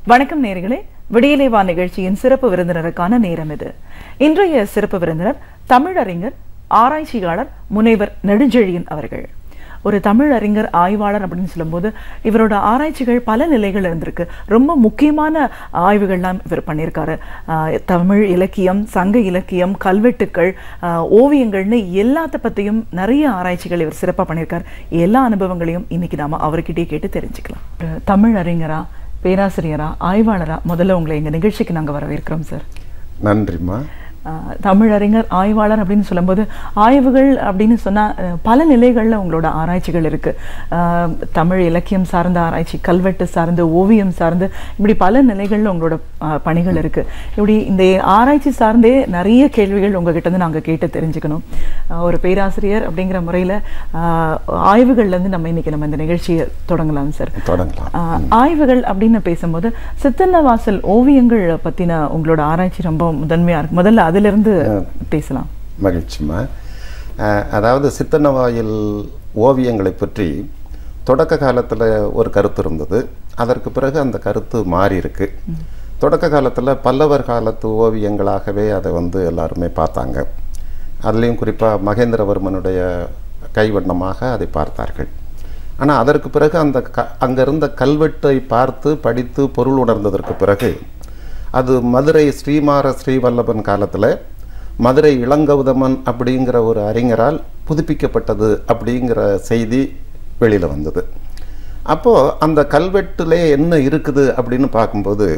வணக்கம் நேர்களே விடியலை வா நிகழ்ச்சியின் சிறப்பு விருந்தினருக்கான நேரம் இது இன்றைய சிறப்பு விருந்தினர் தமிழறிஞர் ஆராய்ச்சியாளர் முனைவர் நெடுஞ்செழியன் அவர்கள் ஒரு தமிழ் அறிஞர் ஆய்வாளர் அப்படின்னு சொல்லும்போது இவரோட ஆராய்ச்சிகள் பல நிலைகள் இருந்திருக்கு ரொம்ப முக்கியமான ஆய்வுகள்லாம் இவர் பண்ணியிருக்காரு ஆஹ் தமிழ் இலக்கியம் சங்க இலக்கியம் கல்வெட்டுக்கள் ஆஹ் ஓவியங்கள்னு எல்லாத்த பற்றியும் நிறைய ஆராய்ச்சிகள் இவர் சிறப்பாக பண்ணியிருக்கார் எல்லா அனுபவங்களையும் இன்னைக்கு நாம அவர்கிட்டயே கேட்டு தெரிஞ்சுக்கலாம் ஒரு தமிழ் அறிஞரா பேராசிரியரா ஆய்வாளரா முதல்ல உங்களை எங்க நிகழ்ச்சிக்கு நாங்க வரவேற்கிறோம் சார் நன்றிம்மா ஆஹ் தமிழறிஞர் ஆய்வாளர் அப்படின்னு சொல்லும்போது ஆய்வுகள் அப்படின்னு சொன்னா அஹ், பல நிலைகள்ல உங்களோட ஆராய்ச்சிகள் இருக்கு ஆஹ், தமிழ் இலக்கியம் சார்ந்த ஆராய்ச்சி கல்வெட்டு சார்ந்து ஓவியம் சார்ந்து இப்படி பல நிலைகள்ல உங்களோட ஆஹ், பணிகள் இருக்கு இப்படி இந்த ஆராய்ச்சி சார்ந்தே நிறைய கேள்விகள் உங்ககிட்ட இருந்து நாங்க கேட்டு தெரிஞ்சுக்கணும் ஆஹ், ஒரு பேராசிரியர் அப்படிங்கிற முறையில ஆஹ், ஆய்வுகள்ல இருந்து நம்ம இன்னைக்கு நம்ம இந்த நிகழ்ச்சியை தொடங்கலாம் சார் தொடங்கலாம் ஆஹ், ஆய்வுகள் அப்படின்னு பேசும்போது சித்தன்னவாசல் ஓவியங்கள் பத்தின உங்களோட ஆராய்ச்சி ரொம்ப முதன்மையா இருக்கு முதல்ல அதுல இருந்து பேசலாம் மகிழ்ச்சிம்மா அஹ், அதாவது சித்தன்னவாயில் ஓவியங்களை பற்றி தொடக்க காலத்தில் ஒரு கருத்து இருந்தது அதற்கு பிறகு அந்த கருத்து மாறி இருக்கு தொடக்க காலத்தில் பல்லவர் காலத்து ஓவியங்களாகவே அதை வந்து எல்லாருமே பார்த்தாங்க அதுலேயும் குறிப்பாக மகேந்திரவர்மனுடைய கைவண்ணமாக அதை பார்த்தார்கள் ஆனால் அதற்கு பிறகு அந்த க அங்கே இருந்த கல்வெட்டை பார்த்து படித்து பொருள் உணர்ந்ததற்கு பிறகு அது மதுரை ஸ்ரீமார ஸ்ரீவல்லபன் காலத்தில் மதுரை இளங்கௌதமன் அப்படிங்கிற ஒரு அறிஞரால் புதுப்பிக்கப்பட்டது அப்படிங்கிற செய்தி வெளியில் வந்தது அப்போது அந்த கல்வெட்டிலே என்ன இருக்குது அப்படின்னு பார்க்கும்போது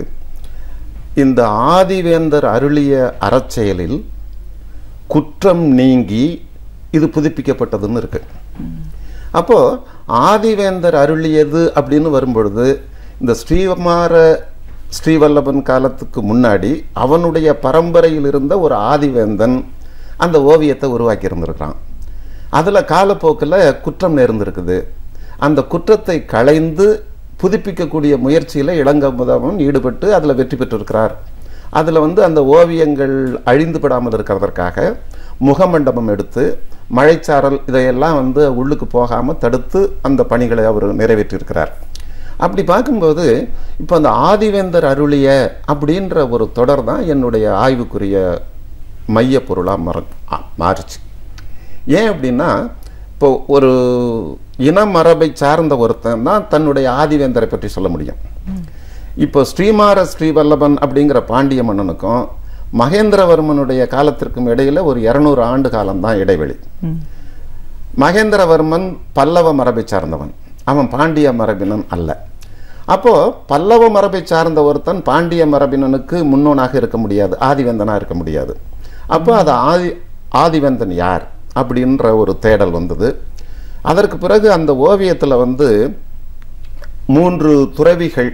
இந்த ஆதிவேந்தர் அருளிய அறச்செயலில் குற்றம் நீங்கி இது புதுப்பிக்கப்பட்டதுன்னு இருக்கு அப்போ ஆதிவேந்தர் அருளியது அப்படின்னு வரும்பொழுது இந்த ஸ்ரீகுமார ஸ்ரீவல்லபன் காலத்துக்கு முன்னாடி அவனுடைய பரம்பரையில் இருந்த ஒரு ஆதிவேந்தன் அந்த ஓவியத்தை உருவாக்கி இருந்திருக்கிறான் அதில் காலப்போக்கில் குற்றம் நேர்ந்திருக்குது அந்த குற்றத்தை களைந்து புதுப்பிக்கக்கூடிய முயற்சியில் இளங்கமுதவன் ஈடுபட்டு அதில் வெற்றி பெற்றிருக்கிறார் அதில் வந்து அந்த ஓவியங்கள் அழிந்து படாமல் இருக்கிறதற்காக முகமண்டபம் எடுத்து மழைச்சாரல் இதையெல்லாம் வந்து உள்ளுக்கு போகாமல் தடுத்து அந்த பணிகளை அவர் நிறைவேற்றியிருக்கிறார் அப்படி பார்க்கும்போது இப்போ அந்த ஆதிவேந்தர் அருளிய அப்படின்ற ஒரு தொடர் தான் என்னுடைய ஆய்வுக்குரிய மைய பொருளாக மற ஆ- மாறுச்சு ஏன் அப்படின்னா இப்போ ஒரு இன மரபை சார்ந்த ஒருத்தன் தான் தன்னுடைய ஆதிவேந்தரை பற்றி சொல்ல முடியும் இப்போ ஸ்ரீமார ஸ்ரீவல்லபன் அப்படிங்கிற பாண்டிய மன்னனுக்கும் மகேந்திரவர்மனுடைய காலத்திற்கும் இடையில ஒரு இருநூறு ஆண்டு காலம்தான் இடைவெளி மகேந்திரவர்மன் பல்லவ மரபை சார்ந்தவன் அவன் பாண்டிய மரபினன் அல்ல அப்போ பல்லவ மரபை சார்ந்த ஒருத்தன் பாண்டிய மரபினனுக்கு முன்னோனாக இருக்க முடியாது ஆதிவேந்தனா இருக்க முடியாது அப்போ அது ஆதி ஆதிவேந்தன் யார் அப்படின்ற ஒரு தேடல் வந்தது அதற்கு பிறகு அந்த ஓவியத்தில் வந்து மூன்று துறவிகள்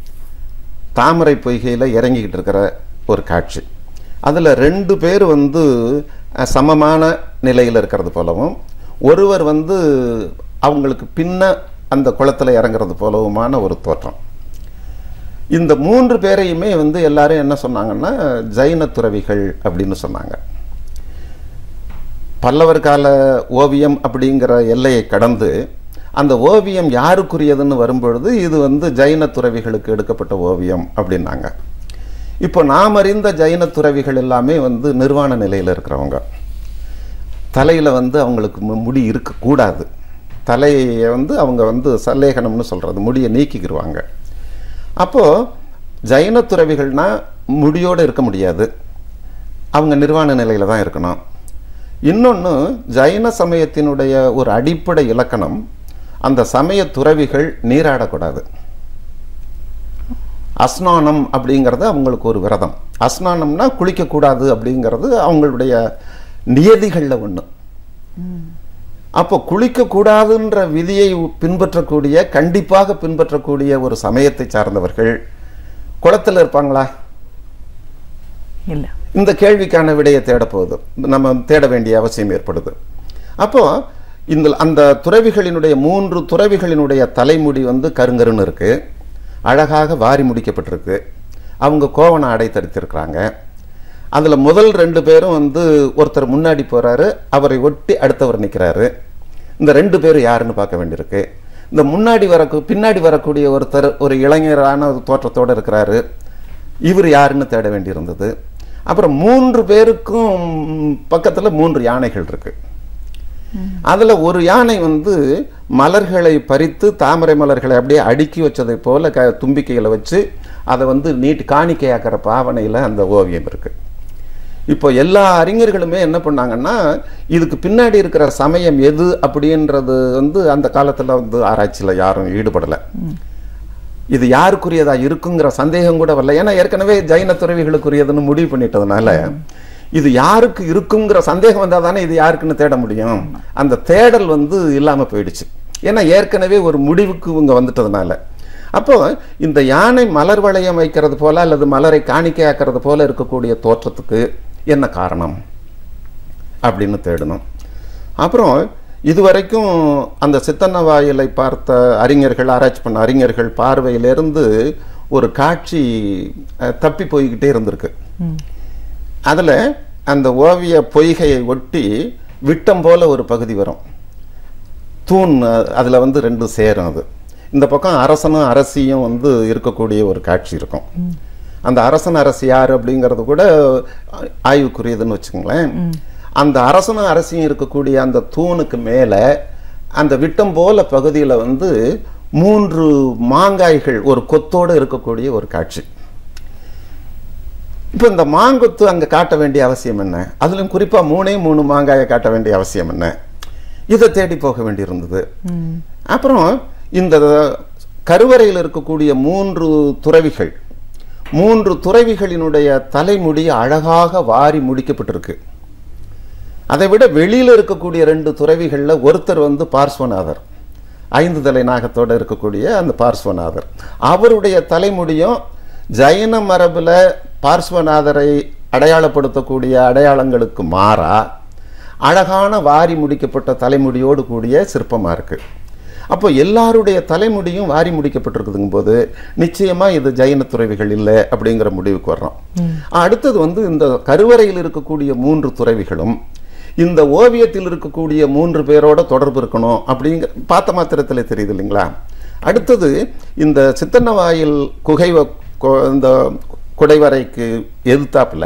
தாமரை பொய்கையில் இறங்கிக்கிட்டு இருக்கிற ஒரு காட்சி அதில் ரெண்டு பேர் வந்து அஹ், சமமான நிலையில் இருக்கிறது போலவும் ஒருவர் வந்து அவங்களுக்கு பின்ன அந்த குளத்தில் இறங்குறது போலவுமான ஒரு தோற்றம் இந்த மூன்று பேரையுமே வந்து எல்லாரும் என்ன சொன்னாங்கன்னா ஜைன துறவிகள் அப்படின்னு சொன்னாங்க பல்லவர் கால ஓவியம் அப்படிங்கிற எல்லையை கடந்து அந்த ஓவியம் யாருக்குரியதுன்னு வரும்பொழுது இது வந்து ஜைன துறவிகளுக்கு எடுக்கப்பட்ட ஓவியம் அப்படின்னாங்க இப்போ நாம் அறிந்த ஜைன துறவிகள் எல்லாமே வந்து நிர்வாண நிலையில் இருக்கிறவங்க தலையில் வந்து அவங்களுக்கு மு- முடி இருக்கக்கூடாது தலையை வந்து அவங்க வந்து சல்லேகனம்னு சொல்கிறது முடியை நீக்கிக்கிடுவாங்க அப்போது ஜைன துறவிகள்னா முடியோடு இருக்க முடியாது அவங்க நிர்வாண நிலையில் தான் இருக்கணும் இன்னொன்று ஜைன சமயத்தினுடைய ஒரு அடிப்படை இலக்கணம் அந்த சமய துறவிகள் நீராடக்கூடாது அஸ்நானம் அப்படிங்கிறது அவங்களுக்கு ஒரு விரதம் அஸ்நானம்னா குளிக்கக்கூடாது அப்படிங்கிறது அவங்களுடைய நியதிகளில் ஒன்று அப்போ குளிக்கக்கூடாதுன்ற விதியை பின்பற்றக்கூடிய கண்டிப்பாக பின்பற்றக்கூடிய ஒரு சமயத்தை சார்ந்தவர்கள் குளத்தில் இருப்பாங்களா இல்ல இந்த கேள்விக்கான விடையை தேட போகுது நம்ம தேட வேண்டிய அவசியம் ஏற்படுது அப்போ இந்த அந்த துறவிகளினுடைய மூன்று துறவிகளினுடைய தலைமுடி வந்து கருங்கருன்னு இருக்கு அழகாக வாரி முடிக்கப்பட்டிருக்கு அவங்க கோவண ஆடை தரித்திருக்கிறாங்க அதில் முதல் ரெண்டு பேரும் வந்து ஒருத்தர் முன்னாடி போறாரு அவரை ஒட்டி அடுத்தவர் நிற்கிறாரு இந்த ரெண்டு பேரும் யாருன்னு பார்க்க வேண்டியிருக்கு இந்த முன்னாடி வர பின்னாடி வரக்கூடிய ஒருத்தர் ஒரு இளைஞரான ஒரு தோற்றத்தோடு இருக்கிறாரு இவர் யாருன்னு தேட வேண்டியிருந்தது அப்புறம் மூன்று பேருக்கும் பக்கத்துல மூன்று யானைகள் இருக்கு அதுல ஒரு யானை வந்து மலர்களை பறித்து தாமரை மலர்களை அப்படியே அடுக்கி வச்சதை போல க தும்பிக்கையில வச்சு அதை வந்து நீட்டு காணிக்கையாக்கிற பாவனையில அந்த ஓவியம் இருக்கு இப்போ எல்லா அறிஞர்களுமே என்ன பண்ணாங்கன்னா இதுக்கு பின்னாடி இருக்கிற சமயம் எது அப்படின்றது வந்து அந்த காலத்துல வந்து ஆராய்ச்சியில யாரும் ஈடுபடல இது யாருக்குரியதா இருக்குங்கிற சந்தேகம் கூட வரல ஏன்னா ஏற்கனவே ஜைன துறவிகளுக்குரியதுன்னு முடிவு பண்ணிட்டதுனால இது யாருக்கு இருக்குங்கிற சந்தேகம் வந்தா தானே இது யாருக்குன்னு தேட முடியும் அந்த தேடல் வந்து இல்லாம போயிடுச்சு ஏன்னா ஏற்கனவே ஒரு முடிவுக்கு இவங்க வந்துட்டதுனால அப்போ இந்த யானை மலர் வளையம் வைக்கிறது போல அல்லது மலரை காணிக்கையாக்குறது போல இருக்கக்கூடிய தோற்றத்துக்கு என்ன காரணம் அப்படின்னு தேடணும் அப்புறம் இதுவரைக்கும் அந்த சித்தன்ன வாயிலை பார்த்த அறிஞர்கள் ஆராய்ச்சி பண்ண அறிஞர்கள் பார்வையிலிருந்து ஒரு காட்சி அஹ், தப்பி போய்கிட்டே இருந்திருக்கு அதுல அந்த ஓவிய பொய்கையை ஒட்டி விட்டம் போல ஒரு பகுதி வரும் தூண் அஹ், அதுல வந்து ரெண்டு சேரும் அது இந்த பக்கம் அரசனும் அரசியும் வந்து இருக்கக்கூடிய ஒரு காட்சி இருக்கும் அந்த அரசன் அரசி யார் அப்படிங்கிறது கூட ஆ- ஆய்வுக்குரியதுன்னு வச்சுக்கோங்களேன் அந்த அரசனும் அரசியும் இருக்கக்கூடிய அந்த தூணுக்கு மேல அந்த விட்டம் போல பகுதியில வந்து மூன்று மாங்காய்கள் ஒரு கொத்தோடு இருக்கக்கூடிய ஒரு காட்சி இப்போ இந்த மாங்கொத்து அங்க காட்ட வேண்டிய அவசியம் என்ன அதுலயும் குறிப்பா மூணே மூணு மாங்காயை காட்ட வேண்டிய அவசியம் என்ன இதை தேடி போக வேண்டியிருந்தது அப்புறம் இந்த கருவறையில் இருக்கக்கூடிய மூன்று துறவிகள் மூன்று துறவிகளினுடைய தலைமுடி அழகாக வாரி முடிக்கப்பட்டிருக்கு அதை விட வெளியில இருக்கக்கூடிய ரெண்டு துறவிகள்ல ஒருத்தர் வந்து பார்ஸ்வநாதர் ஐந்து தலை நாகத்தோட இருக்கக்கூடிய அந்த பார்ஸ்வநாதர் அவருடைய தலைமுடியும் ஜைன மரபுல பார்ஸ்வநாதரை அடையாளப்படுத்தக்கூடிய அடையாளங்களுக்கு மாறா அழகான வாரி முடிக்கப்பட்ட தலைமுடியோடு கூடிய சிற்பமா இருக்கு அப்போ எல்லாருடைய தலைமுடியும் வாரி முடிக்கப்பட்டிருக்குதுங்க போது நிச்சயமா இது ஜைன துறவிகள் இல்லை அப்படிங்கிற முடிவுக்கு வர்றோம் அடுத்தது வந்து இந்த கருவறையில் இருக்கக்கூடிய மூன்று துறவிகளும் இந்த ஓவியத்தில் இருக்கக்கூடிய மூன்று பேரோட தொடர்பு இருக்கணும் அப்படிங்கிற பார்த்த மாத்திரத்தில் தெரியுது இல்லைங்களா அடுத்தது இந்த சித்தன்னவாயில் குகை வ- கொ- இந்த குடைவரைக்கு எதிர்த்தாப்புல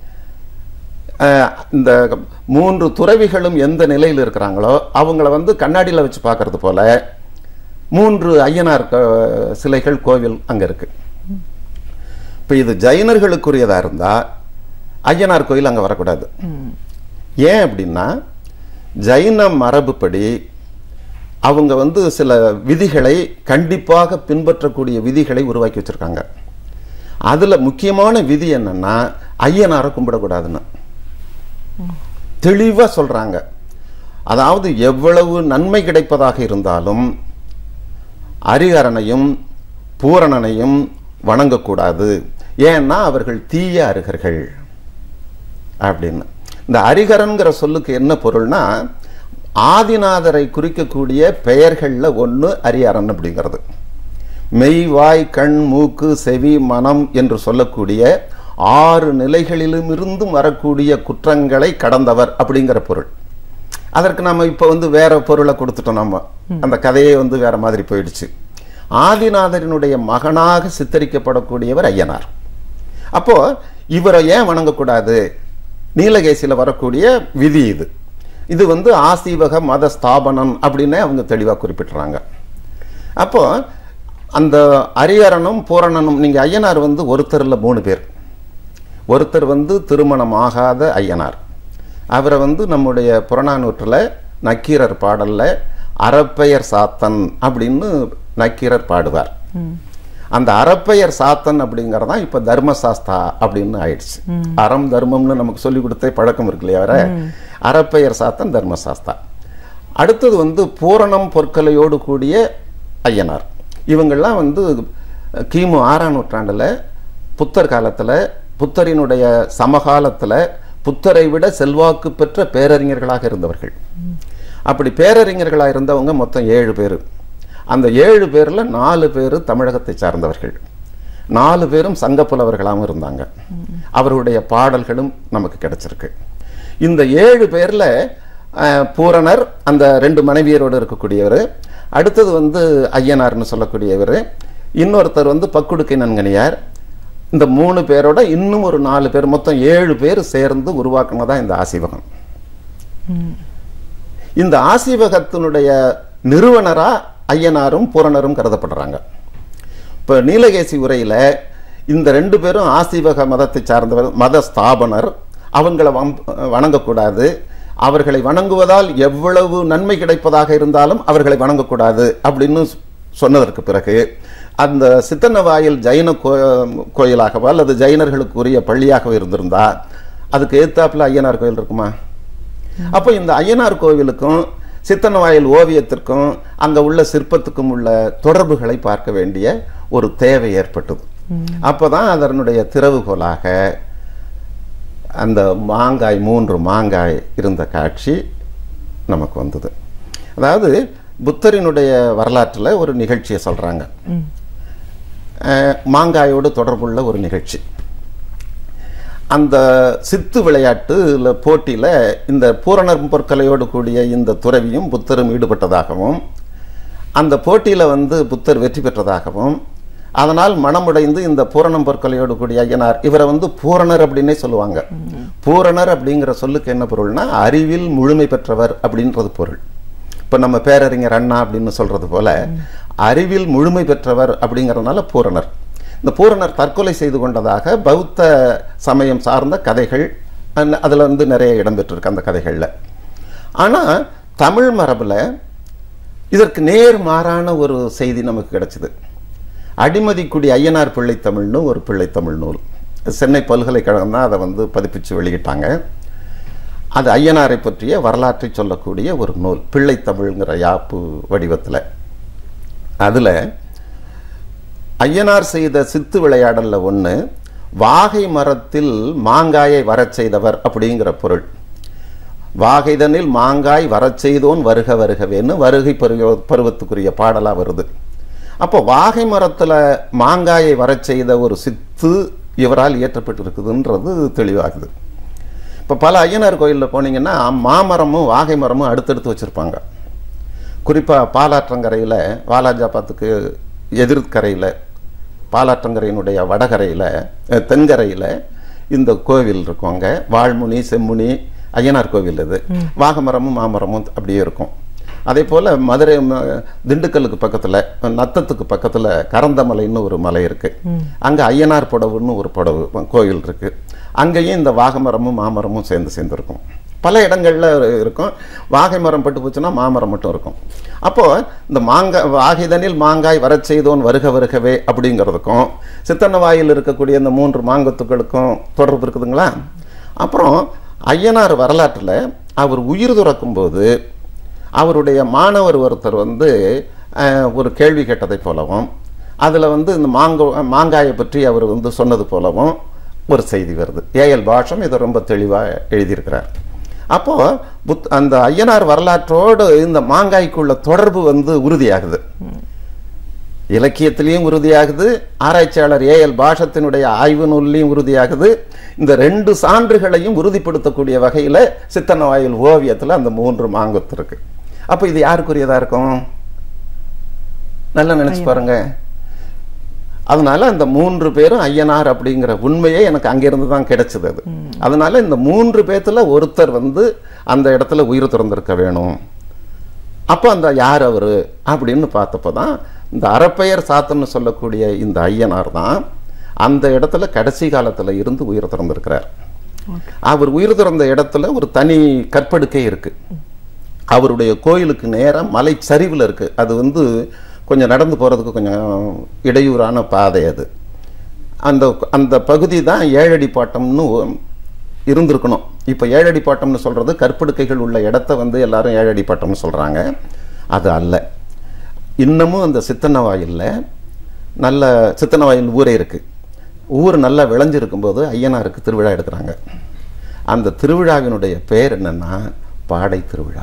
அஹ், இந்த மூன்று துறவிகளும் எந்த நிலையில் இருக்கிறாங்களோ அவங்கள வந்து கண்ணாடியில் வச்சு பார்க்கறது போல மூன்று ஐயனார் க- சிலைகள் கோவில் அங்க இருக்கு இப்போ இது ஜைனர்களுக்குரியதா இருந்தா ஐயனார் கோயில் அங்க வரக்கூடாது ஏன் அப்படின்னா ஜைன மரபுப்படி அவங்க வந்து சில விதிகளை கண்டிப்பாக பின்பற்றக்கூடிய விதிகளை உருவாக்கி வச்சிருக்காங்க அதுல முக்கியமான விதி என்னன்னா ஐயனாரை கும்பிடக்கூடாதுன்னு தெளிவா சொல்றாங்க அதாவது எவ்வளவு நன்மை கிடைப்பதாக இருந்தாலும் அரிகரனையும் பூரணனையும் வணங்கக்கூடாது ஏன்னா அவர்கள் தீய அருகர்கள் அப்படின்னு இந்த அரிகரன்கிற சொல்லுக்கு என்ன பொருள்னா ஆதிநாதரை குறிக்கக்கூடிய பெயர்கள்ல ஒண்ணு அரிஹரன் அப்படிங்கிறது மெய் வாய் கண் மூக்கு செவி மனம் என்று சொல்லக்கூடிய ஆறு நிலைகளிலும் இருந்தும் வரக்கூடிய குற்றங்களை கடந்தவர் அப்படிங்கிற பொருள் அதற்கு நம்ம இப்போ வந்து வேற பொருளை கொடுத்துட்டோம் நம்ம அந்த கதையே வந்து வேற மாதிரி போயிடுச்சு ஆதிநாதரினுடைய மகனாக சித்தரிக்கப்படக்கூடியவர் ஐயனார் அப்போ இவரை ஏன் வணங்கக்கூடாது நீலகேசியில வரக்கூடிய விதி இது இது வந்து ஆசீவக மத ஸ்தாபனம் அப்படின்னு அவங்க தெளிவா குறிப்பிட்டுறாங்க அப்போ அந்த அரியரனும் பூரணனும் நீங்க ஐயனார் வந்து ஒருத்தர் இல்ல மூணு பேர் ஒருத்தர் வந்து திருமணம் ஆகாத ஐயனார் அவரை வந்து நம்முடைய புறநானூற்றுல நக்கீரர் பாடல்ல அறப்பெயர் சாத்தன் அப்படின்னு நக்கீரர் பாடுவார் அந்த அறப்பெயர் சாத்தன் அப்படிங்கறதா இப்ப தர்மசாஸ்தா அப்படின்னு ஆயிடுச்சு அறம் தர்மம்னு நமக்கு சொல்லி கொடுத்த பழக்கம் இருக்கு இல்லையா வர அறப்பெயர் சாத்தன் தர்மசாஸ்தா அடுத்தது வந்து பூரணம் பொற்கலையோடு கூடிய ஐயனார் இவங்கெல்லாம் வந்து கிமு ஆறாம் நூற்றாண்டுல புத்தர் காலத்துல புத்தரினுடைய சமகாலத்துல புத்தரை விட செல்வாக்கு பெற்ற பேரறிஞர்களாக இருந்தவர்கள் அப்படி பேரறிஞர்களாக இருந்தவங்க மொத்தம் ஏழு பேர் அந்த ஏழு பேர்ல நாலு பேர் தமிழகத்தை சார்ந்தவர்கள் நாலு பேரும் சங்க புலவர்களாகவும் இருந்தாங்க அவருடைய பாடல்களும் நமக்கு கிடைச்சிருக்கு இந்த ஏழு பேர்ல அஹ், பூரணர் அந்த ரெண்டு மனைவியரோடு இருக்கக்கூடியவர் அடுத்தது வந்து ஐயனார்னு சொல்லக்கூடியவர் இன்னொருத்தர் வந்து பக்குடுக்கை நன்கனியார் இந்த மூணு பேரோட இன்னும் ஒரு நாலு பேர் மொத்தம் ஏழு பேர் சேர்ந்து உருவாக்குனதா இந்த ஆசிவகம் இந்த ஆசிவகத்தினுடைய நிறுவனரா ஐயனாரும் பூரணரும் கருதப்படுறாங்க இப்போ நீலகேசி உரையில இந்த ரெண்டு பேரும் ஆசிவக மதத்தை சார்ந்தவர் மத ஸ்தாபனர் அவங்களை வம்- வணங்கக்கூடாது அவர்களை வணங்குவதால் எவ்வளவு நன்மை கிடைப்பதாக இருந்தாலும் அவர்களை வணங்கக்கூடாது அப்படின்னு சொ- சொன்னதற்கு பிறகு அந்த சித்தன்னவாயில் ஜைன கோ கோயிலாகவோ அல்லது ஜைனர்களுக்கு உரிய பள்ளியாகவோ இருந்திருந்தா அதுக்கு ஏத்தாப்புல ஐயனார் கோயில் இருக்குமா அப்போ இந்த ஐயனார் கோவிலுக்கும் சித்தனவாயில் ஓவியத்திற்கும் அங்க உள்ள சிற்பத்துக்கும் உள்ள தொடர்புகளை பார்க்க வேண்டிய ஒரு தேவை ஏற்பட்டது அப்பதான் அதனுடைய திறவுகோலாக அந்த மாங்காய் மூன்று மாங்காய் இருந்த காட்சி நமக்கு வந்தது அதாவது புத்தரினுடைய வரலாற்றில் ஒரு நிகழ்ச்சியை சொல்றாங்க அஹ், மாங்காயோடு தொடர்புள்ள ஒரு நிகழ்ச்சி அந்த சித்து விளையாட்டுல போட்டியில இந்த பூரணர் பொற்கலையோடு கூடிய இந்த துறவியும் புத்தரும் ஈடுபட்டதாகவும் அந்த போட்டியில வந்து புத்தர் வெற்றி பெற்றதாகவும் அதனால் மனமுடைந்து இந்த பூரணம் பொற்கலையோடு கூடிய ஐயனார் இவரை வந்து பூரணர் அப்படின்னே சொல்லுவாங்க பூரணர் அப்படிங்கிற சொல்லுக்கு என்ன பொருள்னா அறிவில் முழுமை பெற்றவர் அப்படின்றது பொருள் இப்ப நம்ம பேரறிஞர் அண்ணா அப்படின்னு சொல்றது போல அறிவில் முழுமை பெற்றவர் அப்படிங்கறதுனால பூரணர் இந்த பூரணர் தற்கொலை செய்து கொண்டதாக பௌத்த சமயம் சார்ந்த கதைகள் அஹ், அதுல வந்து நிறைய இடம்பெற்றிருக்கு அந்த கதைகள்ல ஆனா தமிழ் மரபுல இதற்கு நேர் மாறான ஒரு செய்தி நமக்கு கிடைச்சது அடிமதிக்குடி ஐயனார் பிள்ளைத்தமிழ்னு ஒரு பிள்ளைத்தமிழ் நூல் சென்னை பல்கலைக்கழகம் தான் அதை வந்து பதிப்பிச்சு வெளியிட்டாங்க அது ஐயனாரை பற்றிய வரலாற்றை சொல்லக்கூடிய ஒரு நூல் பிள்ளைத்தமிழ்ங்கிற யாப்பு வடிவத்தில் அதில் ஐயனார் செய்த சித்து விளையாடல்ல ஒன்று வாகை மரத்தில் மாங்காயை வரச் செய்தவர் அப்படிங்கிற பொருள் வாகைதனில் மாங்காய் வரச் செய்தோன் வருக வருகவேன்னு வருகை பருவ பருவத்துக்குரிய பாடலா வருது அப்போ வாகை மரத்துல மாங்காயை வரச் செய்த ஒரு சித்து இவரால் இயற்றப்பட்டிருக்குதுன்றது தெளிவாகுது இப்போ பல ஐயனார் கோயிலில் போனீங்கன்னா மாமரமும் வாகை மரமும் அடுத்தடுத்து வச்சுருப்பாங்க குறிப்பாக பாலாற்றங்கரையில் வாலாஜாபாத்துக்கு எதிர்கரையில் பாலாற்றங்கரையினுடைய வடகரையில் அஹ், தென்கரையில் இந்த கோவில் இருக்கும் அங்கே வாழ்முனி செம்முனி ஐயனார் கோவில் இது வாகமரமும் மாமரமும் அப்படியே இருக்கும் அதே போல் மதுரை ம- திண்டுக்கல்லுக்கு பக்கத்தில் நத்தத்துக்கு பக்கத்தில் கரந்தமலைன்னு ஒரு மலை இருக்கு அங்கே ஐயனார் புடவுன்னு ஒரு புடவு கோயில் இருக்கு அங்கேயும் இந்த வாகமரமும் மாமரமும் சேர்ந்து சேர்ந்து இருக்கும் பல இடங்கள்ல இருக்கும் வாகை மரம் பட்டு போச்சுன்னா மாமரம் மட்டும் இருக்கும் அப்போ இந்த மாங்காய் வாகைதனில் மாங்காய் வரச் செய்தோன் வருக வருகவே அப்படிங்கிறதுக்கும் சித்தன்னவாயில் இருக்கக்கூடிய இந்த மூன்று மாங்கத்துக்களுக்கும் தொடர்பு இருக்குதுங்களா அப்புறம் ஐயனார் வரலாற்றில் அவர் உயிர் துறக்கும் போது அவருடைய மாணவர் ஒருத்தர் வந்து அஹ், ஒரு கேள்வி கேட்டதை போலவும் அதில் வந்து இந்த மாங்கோ மாங்காயை பற்றி அவர் வந்து சொன்னது போலவும் ஒரு செய்தி வருது ஏஎல் பாஷம் இதை ரொம்ப தெளிவாக எழுதியிருக்கிறார் அப்போ புத் அந்த ஐயனார் வரலாற்றோடு இந்த மாங்காய்க்குள்ள தொடர்பு வந்து உறுதியாகுது இலக்கியத்திலையும் உறுதியாகுது ஆராய்ச்சியாளர் ஏஎல் பாஷத்தினுடைய ஆய்வு நூல்லையும் உறுதியாகுது இந்த ரெண்டு சான்றுகளையும் உறுதிப்படுத்தக்கூடிய வகையில சித்தனவாயில் ஓவியத்துல அந்த மூன்று மாங்கத்து இருக்கு அப்ப இது யாருக்குரியதா இருக்கும் நல்லா நினைச்சு பாருங்க அதனால அந்த மூன்று பேரும் ஐயனார் அப்படிங்கிற உண்மையே எனக்கு அங்கிருந்து தான் கிடைச்சது அது அதனால இந்த மூன்று பேத்துல ஒருத்தர் வந்து அந்த இடத்துல உயிர் திறந்திருக்க வேணும் அப்போ அந்த யார் அவரு அப்படின்னு பார்த்தப்போ தான் இந்த அறப்பெயர் சாத்தன்னு சொல்லக்கூடிய இந்த ஐயனார் தான் அந்த இடத்துல கடைசி காலத்துல இருந்து உயிர் திறந்திருக்கிறார் அவர் உயிர் திறந்த இடத்துல ஒரு தனி கற்படுக்கை இருக்கு அவருடைய கோயிலுக்கு நேரம் மலை சரிவில் இருக்கு அது வந்து கொஞ்சம் நடந்து போறதுக்கு கொஞ்சம் இடையூறான பாதை அது அந்த அந்த பகுதி தான் ஏழடி பாட்டம்னு இருந்திருக்கணும் இப்போ ஏழடி பாட்டம்னு சொல்றது கற்படுக்கைகள் உள்ள இடத்த வந்து எல்லாரும் ஏழடி பாட்டம்னு சொல்றாங்க அது அல்ல இன்னமும் அந்த சித்தன்னவாயில்ல நல்ல சித்தன்னவாயில் ஊரே இருக்கு ஊர் நல்லா விளைஞ்சிருக்கும் போது ஐயனாருக்கு திருவிழா எடுக்கிறாங்க அந்த திருவிழாவினுடைய பேர் என்னன்னா பாடை திருவிழா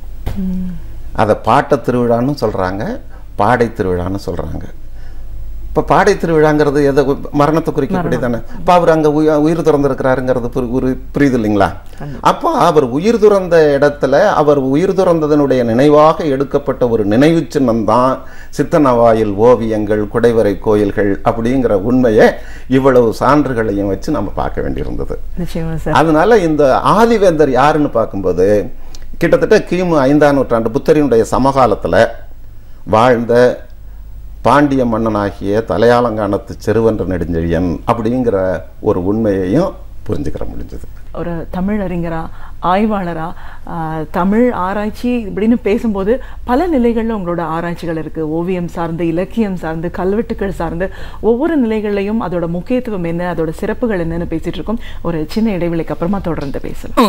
அதை பாட்ட திருவிழான்னு சொல்றாங்க பாடை திருவிழான்னு சொல்றாங்க இப்போ பாடை திருவிழாங்கிறது எதை மரணத்தை குறிக்கக்கூடிய தானே இப்போ அவர் அங்கே உயிர் துறந்திருக்கிறாருங்கிறது புரி- ஒரு புரியுது இல்லைங்களா அப்போ அவர் உயிர் துறந்த இடத்துல அவர் உயிர் துறந்ததனுடைய நினைவாக எடுக்கப்பட்ட ஒரு நினைவு சின்னம் தான் சித்தனவாயில் ஓவியங்கள் குடைவரை கோயில்கள் அப்படிங்கிற உண்மையை இவ்வளவு சான்றுகளையும் வச்சு நம்ம பார்க்க வேண்டியிருந்தது நிச்சயமா சார் அதனால இந்த ஆதிவேந்தர் யாருன்னு பார்க்கும்போது கிட்டத்தட்ட கிமு ஐந்தாம் நூற்றாண்டு புத்தரினுடைய சமகாலத்துல வாழ்ந்த பாண்டிய மன்னனாகிய தலையாலங்கானத்து செருவென்ற நெடுஞ்செழியன் அப்படிங்கிற ஒரு உண்மையையும் புரிஞ்சுக்கிற முடிஞ்சது ஒரு தமிழ் அறிஞரா ஆய்வாளரா ஆஹ், தமிழ் ஆராய்ச்சி இப்படின்னு பேசும்போது பல நிலைகள்ல உங்களோட ஆராய்ச்சிகள் இருக்கு ஓவியம் சார்ந்து இலக்கியம் சார்ந்து கல்வெட்டுக்கள் சார்ந்து ஒவ்வொரு நிலைகள்லையும் அதோட முக்கியத்துவம் என்ன அதோட சிறப்புகள் என்னன்னு பேசிட்டு இருக்கோம் ஒரு சின்ன இடைவெளிக்கு அப்புறமா தொடர்ந்து பேசலாம்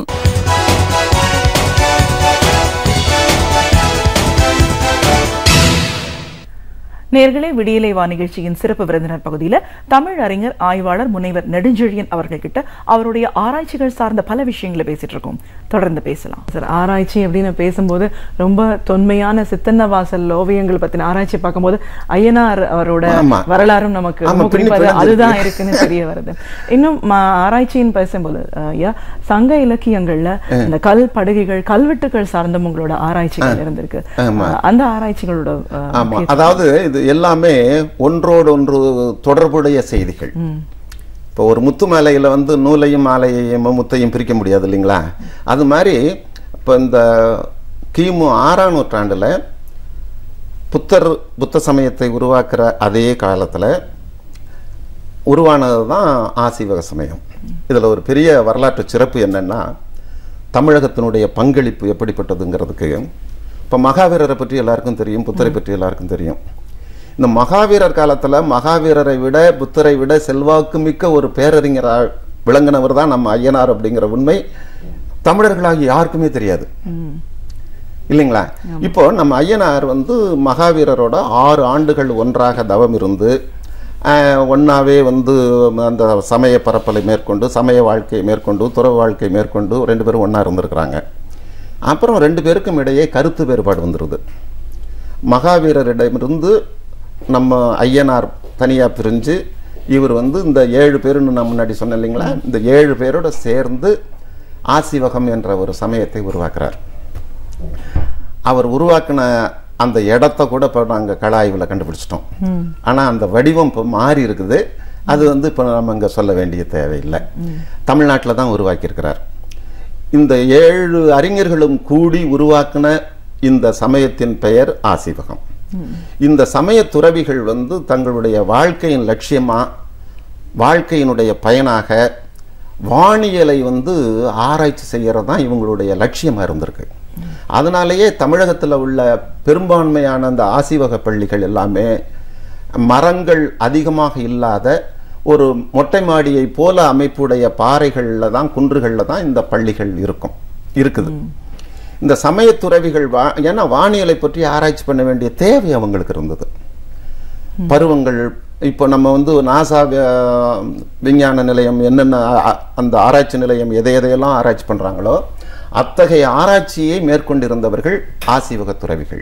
நேர்களே விடியலை வா நிகழ்ச்சியின் சிறப்பு விருந்தினர் பகுதியில் தமிழ் அறிஞர் ஆய்வாளர் முனைவர் நெடுஞ்செழியன் அவர்கள் கிட்ட அவருடைய ஆராய்ச்சிகள் சார்ந்த பல விஷயங்களை பேசிட்டு இருக்கோம் தொடர்ந்து பேசலாம் சார் ஆராய்ச்சி அப்படின்னு பேசும்போது ரொம்ப தொன்மையான சித்தன்னவாசல் ஓவியங்கள் பத்தின ஆராய்ச்சி பார்க்கும்போது ஐயனார் அவரோட ஆமா. வரலாறும் நமக்கு ஆமா, ரொம்ப பின்னி குறிப்பா அது- பிணைஞ்சிருக்கு. அதுதான் இருக்குன்னு தெரிய வருது இன்னும் ம- ஆராய்ச்சின்னு பேசும்போது அஹ், ஐயா சங்க இலக்கியங்கள்ல இந்த கல் படுகைகள் கல்வெட்டுகள் சார்ந்தும் உங்களோட ஆராய்ச்சிகள் இருந்திருக்கு ஆமா. அஹ், அந்த ஆராய்ச்சிகளோட அஹ், ஆமா அதாவது இது எல்லாமே ஒன்றோடு ஒன்று தொடர்புடைய செய்திகள் இப்போ ஒரு முத்து மாலையில வந்து நூலையும் மாலையையும் முத்தையும் பிரிக்க முடியாது இல்லைங்களா அது மாதிரி இப்போ இந்த கிமு ஆறாம் நூற்றாண்டுல புத்தர் புத்த சமயத்தை உருவாக்குற அதே காலத்துல உருவானது தான் ஆசீவக சமயம் இதுல ஒரு பெரிய வரலாற்று சிறப்பு என்னன்னா தமிழகத்தினுடைய பங்களிப்பு எப்படிப்பட்டதுங்கிறதுக்கு இப்போ மகாவீரரை பற்றி எல்லாருக்கும் தெரியும் புத்தரை பற்றி எல்லாருக்கும் தெரியும் இந்த மகாவீரர் காலத்துல மகாவீரரை விட புத்தரை விட செல்வாக்கு மிக்க ஒரு பேரறிஞரா விளங்கினவர் தான் நம்ம ஐயனார் அப்படிங்கிற உண்மை தமிழர்களாகி யாருக்குமே தெரியாது இல்லைங்களா இப்போ நம்ம ஐயனார் வந்து மகாவீரரோட ஆறு ஆண்டுகள் ஒன்றாக தவம் இருந்து ஆஹ், ஒண்ணாவே வந்து அந்த சமய பரப்பலை மேற்கொண்டு சமய வாழ்க்கையை மேற்கொண்டு துறவு வாழ்க்கையை மேற்கொண்டு ரெண்டு பேரும் ஒண்ணா இருந்திருக்கிறாங்க அப்புறம் ரெண்டு பேருக்கும் இடையே கருத்து வேறுபாடு வந்துருது மகாவீரரிடமிருந்து நம்ம ஐயனார் தனியா பிரிஞ்சு இவர் வந்து இந்த ஏழு பேருன்னு நான் முன்னாடி சொன்னேன் இல்லைங்களா இந்த ஏழு பேரோட சேர்ந்து ஆசிவகம் என்ற ஒரு சமயத்தை உருவாக்குறார் அவர் உருவாக்கின அந்த இடத்த கூட இப்போ நாங்கள் கள ஆய்வில் கண்டுபிடிச்சிட்டோம் ஆனால் அந்த வடிவம் இப்போ மாறி இருக்குது அது வந்து இப்போ நம்ம இங்கே சொல்ல வேண்டிய தேவையில்லை தமிழ்நாட்டில் தான் உருவாக்கியிருக்கிறார் இந்த ஏழு அறிஞர்களும் கூடி உருவாக்கின இந்த சமயத்தின் பெயர் ஆசிவகம் இந்த சமய துறவிகள் வந்து தங்களுடைய வாழ்க்கையின் லட்சியமா வாழ்க்கையினுடைய பயனாக வானியலை வந்து ஆராய்ச்சி செய்யறது தான் இவங்களுடைய லட்சியமா இருந்திருக்கு அதனாலேயே தமிழகத்தில் உள்ள பெரும்பான்மையான அந்த ஆசிவக பள்ளிகள் எல்லாமே மரங்கள் அதிகமாக இல்லாத ஒரு மொட்டை மாடியை போல அமைப்புடைய பாறைகளில் தான் குன்றுகளில் தான் இந்த பள்ளிகள் இருக்கும் இருக்குது இந்த சமய துறவிகள் வா ஏன்னா வானியலை பற்றி ஆராய்ச்சி பண்ண வேண்டிய தேவை அவங்களுக்கு இருந்தது பருவங்கள் இப்போ நம்ம வந்து நாசா வி- விஞ்ஞான நிலையம் என்னென்ன அ- அ- அந்த ஆராய்ச்சி நிலையம் எதை எதையெல்லாம் ஆராய்ச்சி பண்றாங்களோ அத்தகைய ஆராய்ச்சியை மேற்கொண்டிருந்தவர்கள் ஆசிவக துறவிகள்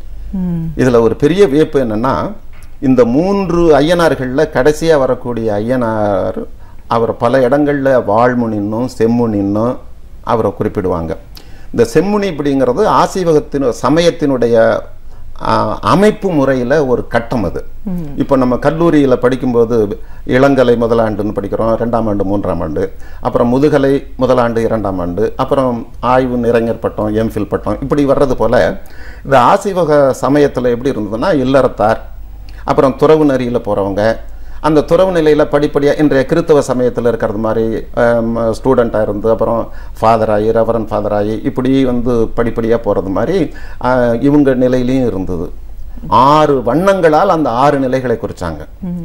இதுல ஒரு பெரிய வியப்பு என்னன்னா இந்த மூன்று ஐயனார்கள்ல கடைசியா வரக்கூடிய ஐயனார் அவர் பல இடங்கள்ல வாழ்முனின்னும் செம்முனின்னும் அவரை குறிப்பிடுவாங்க இந்த செம்முனி அப்படிங்கிறது ஆசீவகத்தின் சமயத்தினுடைய ஆ, அமைப்பு முறையில ஒரு கட்டம் அது இப்போ நம்ம கல்லூரியில படிக்கும்போது இளங்கலை முதலாண்டுன்னு படிக்கிறோம் ரெண்டாம் ஆண்டு மூன்றாம் ஆண்டு அப்புறம் முதுகலை முதலாண்டு இரண்டாம் ஆண்டு அப்புறம் ஆய்வு நிறைஞர் பட்டம் எம்ஃபில் பட்டம் இப்படி வர்றது போல இந்த ஆசீவக சமயத்துல எப்படி இருந்ததுன்னா இல்லறத்தார் அப்புறம் துறவு நெறியில் போறவங்க அந்த துறவு நிலையில படிப்படியா இன்றைய கிறித்தவ சமயத்துல இருக்கிறது மாதிரி ஸ்டூடெண்ட்டாக இருந்து அப்புறம் ஃபாதர் ஆகி ரெவரன் ஃபாதர் ஆகி இப்படி வந்து படிப்படியா போறது மாதிரி அஹ், இவங்க நிலையிலையும் இருந்தது ஆறு வண்ணங்களால் அந்த ஆறு நிலைகளை குறிச்சாங்க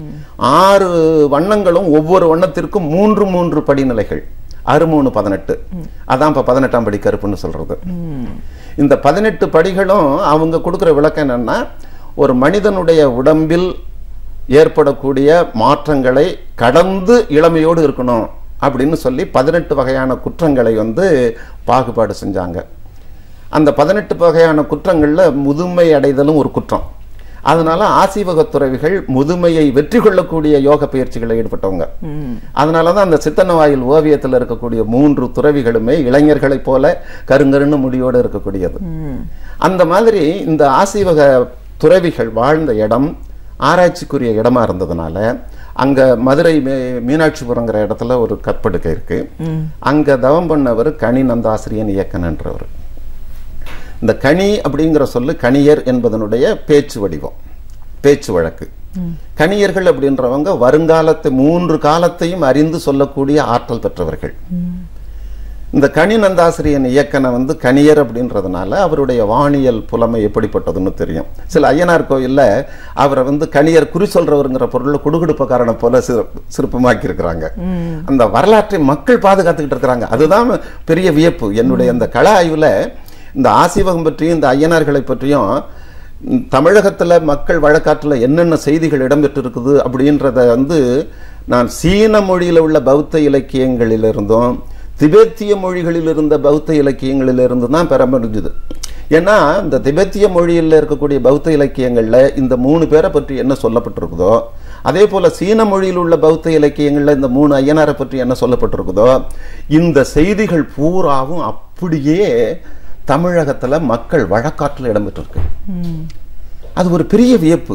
ஆறு வண்ணங்களும் ஒவ்வொரு வண்ணத்திற்கும் மூன்று மூன்று படிநிலைகள் அறுமூணு பதினெட்டு அதான் இப்ப பதினெட்டாம் படி கருப்புன்னு சொல்றது இந்த பதினெட்டு படிகளும் அவங்க கொடுக்குற விளக்கம் என்னன்னா ஒரு மனிதனுடைய உடம்பில் ஏற்படக்கூடிய மாற்றங்களை கடந்து இளமையோடு இருக்கணும் அப்படின்னு சொல்லி பதினெட்டு வகையான குற்றங்களை வந்து பாகுபாடு செஞ்சாங்க அந்த பதினெட்டு வகையான குற்றங்கள்ல முதுமை அடைதலும் ஒரு குற்றம் அதனால ஆசீவக துறவிகள் முதுமையை வெற்றி கொள்ளக்கூடிய யோக பயிற்சிகளில் ஈடுபட்டவங்க அதனால தான் அந்த சித்தன்னவாயில் ஓவியத்தில் இருக்கக்கூடிய மூன்று துறவிகளுமே இளைஞர்களைப் போல கருங்கருன்னு முடியோடு இருக்கக்கூடியது அந்த மாதிரி இந்த ஆசீவக துறவிகள் வாழ்ந்த இடம் ஆராய்ச்சிக்குரிய இடமா இருந்ததுனால அங்க மதுரை மே- மீனாட்சிபுரங்கிற இடத்துல ஒரு கற்படுக்கை இருக்கு அங்க தவம் பண்ணவர் கனி நந்தாசிரியன் இயக்கனன்றவர் இந்த கனி அப்படிங்கிற சொல்லு கணியர் என்பதனுடைய பேச்சு வடிவம் பேச்சு வழக்கு கணியர்கள் அப்படின்றவங்க வருங்காலத்தை மூன்று காலத்தையும் அறிந்து சொல்லக்கூடிய ஆற்றல் பெற்றவர்கள் இந்த கனி நந்தாசிரியன் இயக்கனை வந்து கணியர் அப்படின்றதுனால அவருடைய வானியல் புலமை எப்படிப்பட்டதுன்னு தெரியும் சில ஐயனார் கோயில்ல அவரை வந்து கணியர் குறி சொல்றவருங்கிற பொருள் குடுகுடுப்பக்காரனை போல சிறு சிறப்புமாக்கி இருக்கிறாங்க அந்த வரலாற்றை மக்கள் பாதுகாத்துக்கிட்டு இருக்கிறாங்க அதுதான் பெரிய வியப்பு என்னுடைய அந்த கள ஆய்வுல இந்த ஆசிவகம் பற்றியும் இந்த ஐயனார்களை பற்றியும் ம், தமிழகத்துல மக்கள் வழக்காற்றுல என்னென்ன செய்திகள் இடம்பெற்றிருக்குது அப்படின்றத வந்து நான் சீன மொழியில உள்ள பௌத்த இலக்கியங்களிலிருந்தும் திபெத்திய மொழிகளில் இருந்த பௌத்த இலக்கியங்களிலிருந்து தான் பெற முடிஞ்சுது ஏன்னா இந்த திபெத்திய மொழியில் இருக்கக்கூடிய பௌத்த இலக்கியங்கள்ல இந்த மூணு பேரை பற்றி என்ன சொல்லப்பட்டிருக்குதோ அதே போல சீன மொழியில் உள்ள பௌத்த இலக்கியங்கள்ல இந்த மூணு ஐயனாரை பற்றி என்ன சொல்லப்பட்டிருக்குதோ இந்த செய்திகள் பூராவும் அப்படியே தமிழகத்துல மக்கள் வழக்காற்றில் இடம்பெற்றிருக்கு அது ஒரு பெரிய வியப்பு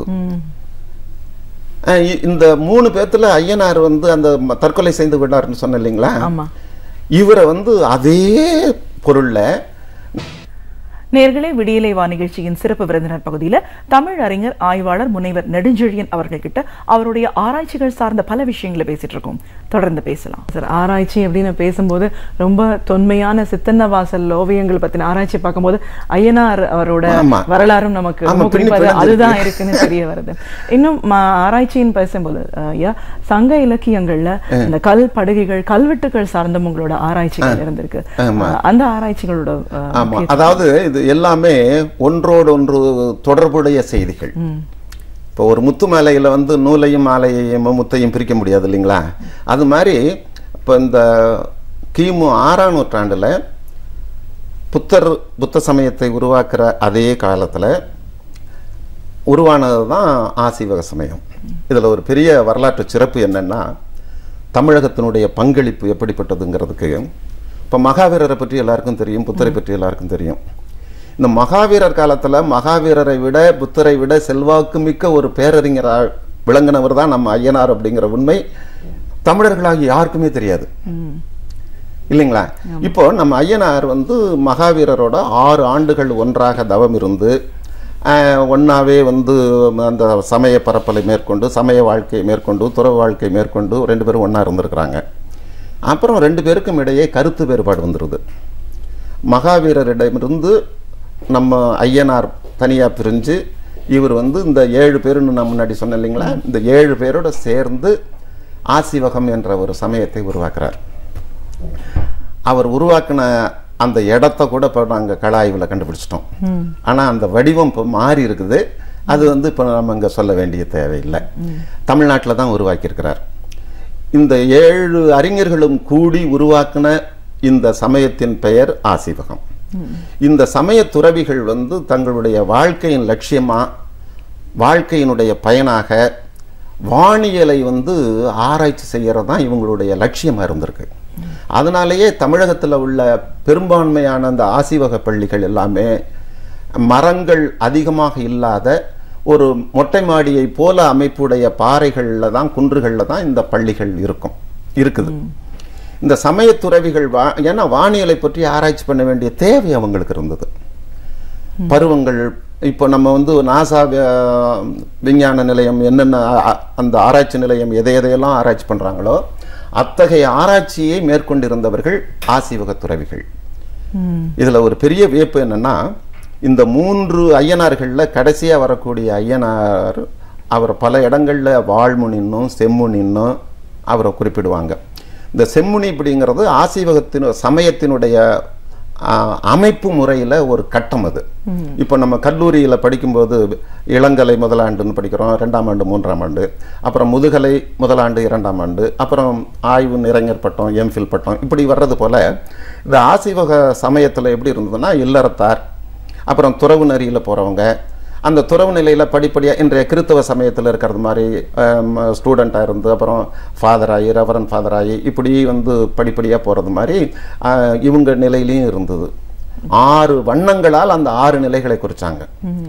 அஹ் இ- இந்த மூணு பேர்த்துல ஐயனார் வந்து அந்த ம- தற்கொலை செய்து விட்டார்னு சொன்ன இல்லைங்களா ஆமா இவரை வந்து அதே பொருள்ல நேர்களே விடியலை வா நிகழ்ச்சியின் சிறப்பு விருந்தினர் பகுதியில தமிழ் அறிஞர் ஆய்வாளர் முனைவர் நெடுஞ்செழியன் அவர்கள் கிட்ட அவருடைய ஆராய்ச்சிகள் சார்ந்த பல விஷயங்களை பேசிட்டு இருக்கோம் தொடர்ந்து பேசலாம் சார் ஆராய்ச்சி அப்படின்னு பேசும்போது ரொம்ப தொன்மையான சித்தன்னவாசல் ஓவியங்கள் பத்தின ஆராய்ச்சி பார்க்கும்போது ஐயனார் அவரோட ஆமா. வரலாறும் நமக்கு ஆமா, ரொம்ப பின்னி குறிப்பா பிணைஞ்சிருக்கு. அதுதான் இருக்குன்னு தெரிய வருது இன்னும் ம- ஆராய்ச்சின்னு பேசும்போது அஹ், ஐயா சங்க இலக்கியங்கள்ல இந்த கல் படுகைகள் கல்வெட்டுகள் சார்ந்த உங்களோட ஆராய்ச்சிகள் இருந்திருக்கு ஆமா. அஹ், அந்த ஆராய்ச்சிகளோட அஹ், ஆமா அதாவது இது எல்லாமே ஒன்றோடு ஒன்று தொடர்புடைய செய்திகள் இப்போ ஒரு முத்து மாலையில வந்து நூலையும் மாலையையும் முத்தையும் பிரிக்க முடியாது இல்லைங்களா அது மாதிரி இப்போ இந்த கிமு ஆறாம் நூற்றாண்டுல புத்தர் புத்த சமயத்தை உருவாக்குற அதே காலத்துல உருவானது தான் ஆசீவக சமயம் இதுல ஒரு பெரிய வரலாற்று சிறப்பு என்னன்னா தமிழகத்தினுடைய பங்களிப்பு எப்படிப்பட்டதுங்கிறதுக்கு இப்போ மகாவீரரை பற்றி எல்லாருக்கும் தெரியும் புத்தரை பற்றி எல்லாருக்கும் தெரியும் இந்த மகாவீரர் காலத்துல மகாவீரரை விட புத்தரை விட செல்வாக்கு மிக்க ஒரு பேரறிஞரா விளங்கினவர் தான் நம்ம ஐயனார் அப்படிங்கிற உண்மை தமிழர்களாகி யாருக்குமே தெரியாது இல்லைங்களா இப்போ நம்ம ஐயனார் வந்து மகாவீரரோட ஆறு ஆண்டுகள் ஒன்றாக தவம் இருந்து ஆஹ், ஒண்ணாவே வந்து அந்த சமய பரப்பலை மேற்கொண்டு சமய வாழ்க்கையை மேற்கொண்டு துறவு வாழ்க்கையை மேற்கொண்டு ரெண்டு பேரும் ஒண்ணா இருந்திருக்கிறாங்க அப்புறம் ரெண்டு பேருக்கும் இடையே கருத்து வேறுபாடு வந்துருது மகாவீரரிடமிருந்து நம்ம ஐயனார் தனியா பிரிஞ்சு இவர் வந்து இந்த ஏழு பேருன்னு நான் முன்னாடி சொன்னேன் இல்லைங்களா இந்த ஏழு பேரோட சேர்ந்து ஆசிவகம் என்ற ஒரு சமயத்தை உருவாக்குறார் அவர் உருவாக்கின அந்த இடத்த கூட இப்போ நாங்கள் கள ஆய்வில் கண்டுபிடிச்சிட்டோம் ஆனால் அந்த வடிவம் இப்போ மாறி இருக்குது அது வந்து இப்போ நம்ம இங்கே சொல்ல வேண்டிய தேவையில்லை தமிழ்நாட்டில் தான் உருவாக்கியிருக்கிறார் இந்த ஏழு அறிஞர்களும் கூடி உருவாக்கின இந்த சமயத்தின் பெயர் ஆசிவகம் இந்த சமய துறவிகள் வந்து தங்களுடைய வாழ்க்கையின் லட்சியமா வாழ்க்கையினுடைய பயனாக வானியலை வந்து ஆராய்ச்சி செய்யறது தான் இவங்களுடைய லட்சியமா இருந்திருக்கு அதனாலேயே தமிழகத்தில் உள்ள பெரும்பான்மையான அந்த ஆசிவக பள்ளிகள் எல்லாமே மரங்கள் அதிகமாக இல்லாத ஒரு மொட்டை மாடியை போல அமைப்புடைய பாறைகளில் தான் குன்றுகளில் தான் இந்த பள்ளிகள் இருக்கும் இருக்குது இந்த சமய துறவிகள் வா ஏன்னா வானியலை பற்றி ஆராய்ச்சி பண்ண வேண்டிய தேவை அவங்களுக்கு இருந்தது பருவங்கள் இப்போ நம்ம வந்து நாசா வி- விஞ்ஞான நிலையம் என்னென்ன அ- அ- அந்த ஆராய்ச்சி நிலையம் எதை எதையெல்லாம் ஆராய்ச்சி பண்றாங்களோ அத்தகைய ஆராய்ச்சியை மேற்கொண்டிருந்தவர்கள் ஆசிவக துறவிகள் இதுல ஒரு பெரிய வியப்பு என்னன்னா இந்த மூன்று ஐயனார்கள்ல கடைசியா வரக்கூடிய ஐயனார் அவர் பல இடங்கள்ல வாழ்முனின்னும் செம்முனின்னும் அவரை குறிப்பிடுவாங்க இந்த செம்முனி அப்படிங்கிறது ஆசீவகத்தின் சமயத்தினுடைய ஆ, அமைப்பு முறையில ஒரு கட்டம் அது இப்போ நம்ம கல்லூரியில படிக்கும்போது இளங்கலை முதலாண்டுன்னு படிக்கிறோம் ரெண்டாம் ஆண்டு மூன்றாம் ஆண்டு அப்புறம் முதுகலை முதலாண்டு இரண்டாம் ஆண்டு அப்புறம் ஆய்வு நிறைஞர் பட்டம் எம்ஃபில் பட்டம் இப்படி வர்றது போல இந்த ஆசீவக சமயத்துல எப்படி இருந்ததுன்னா இல்லறத்தார் அப்புறம் துறவு நெறியில் போகிறவங்க அந்த துறவு நிலையில் படிப்படியாக இன்றைய கிறித்தவ சமயத்தில் இருக்கிறது மாதிரி ஸ்டூடெண்ட்டாக இருந்து அப்புறம் ஃபாதர் ஆகி ரெவரன் ஃபாதர் ஆகி இப்படி வந்து படிப்படியாக போகிறது மாதிரி அஹ், இவங்க நிலையிலையும் இருந்தது ஆறு வண்ணங்களால் அந்த ஆறு நிலைகளை குறிச்சாங்க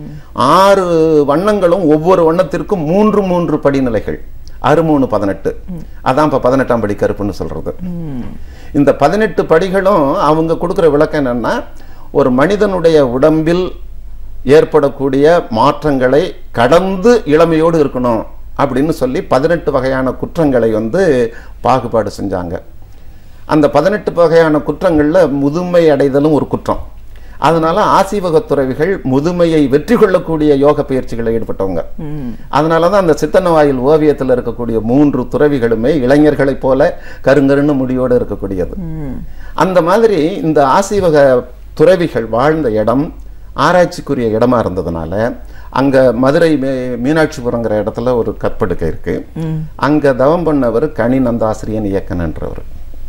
ஆறு வண்ணங்களும் ஒவ்வொரு வண்ணத்திற்கும் மூன்று மூன்று படிநிலைகள் அறுமூணு பதினெட்டு அதான் இப்போ பதினெட்டாம் படி கருப்புன்னு சொல்றது இந்த பதினெட்டு படிகளும் அவங்க கொடுக்குற விளக்கம் என்னன்னா ஒரு மனிதனுடைய உடம்பில் ஏற்படக்கூடிய மாற்றங்களை கடந்து இளமையோடு இருக்கணும் அப்படின்னு சொல்லி பதினெட்டு வகையான குற்றங்களை வந்து பாகுபாடு செஞ்சாங்க அந்த பதினெட்டு வகையான குற்றங்கள்ல முதுமை அடைதலும் ஒரு குற்றம் அதனால ஆசீவக துறவிகள் முதுமையை வெற்றி கொள்ளக்கூடிய யோக பயிற்சிகளில் ஈடுபட்டவங்க அதனால தான் அந்த சித்தனவாயில் ஓவியத்தில் இருக்கக்கூடிய மூன்று துறவிகளுமே இளைஞர்களைப் போல கருங்கருன்னு முடியோடு இருக்கக்கூடியது அந்த மாதிரி இந்த ஆசீவக துறவிகள் வாழ்ந்த இடம் ஆராய்ச்சிக்குரிய இடமா இருந்ததுனால அங்க மதுரை மீ- மீனாட்சிபுரங்கிற இடத்துல ஒரு கற்படுக்கை இருக்கு அங்க தவம் பண்ணவர் கனி நந்தாசிரியன் இயக்கனன்றவர்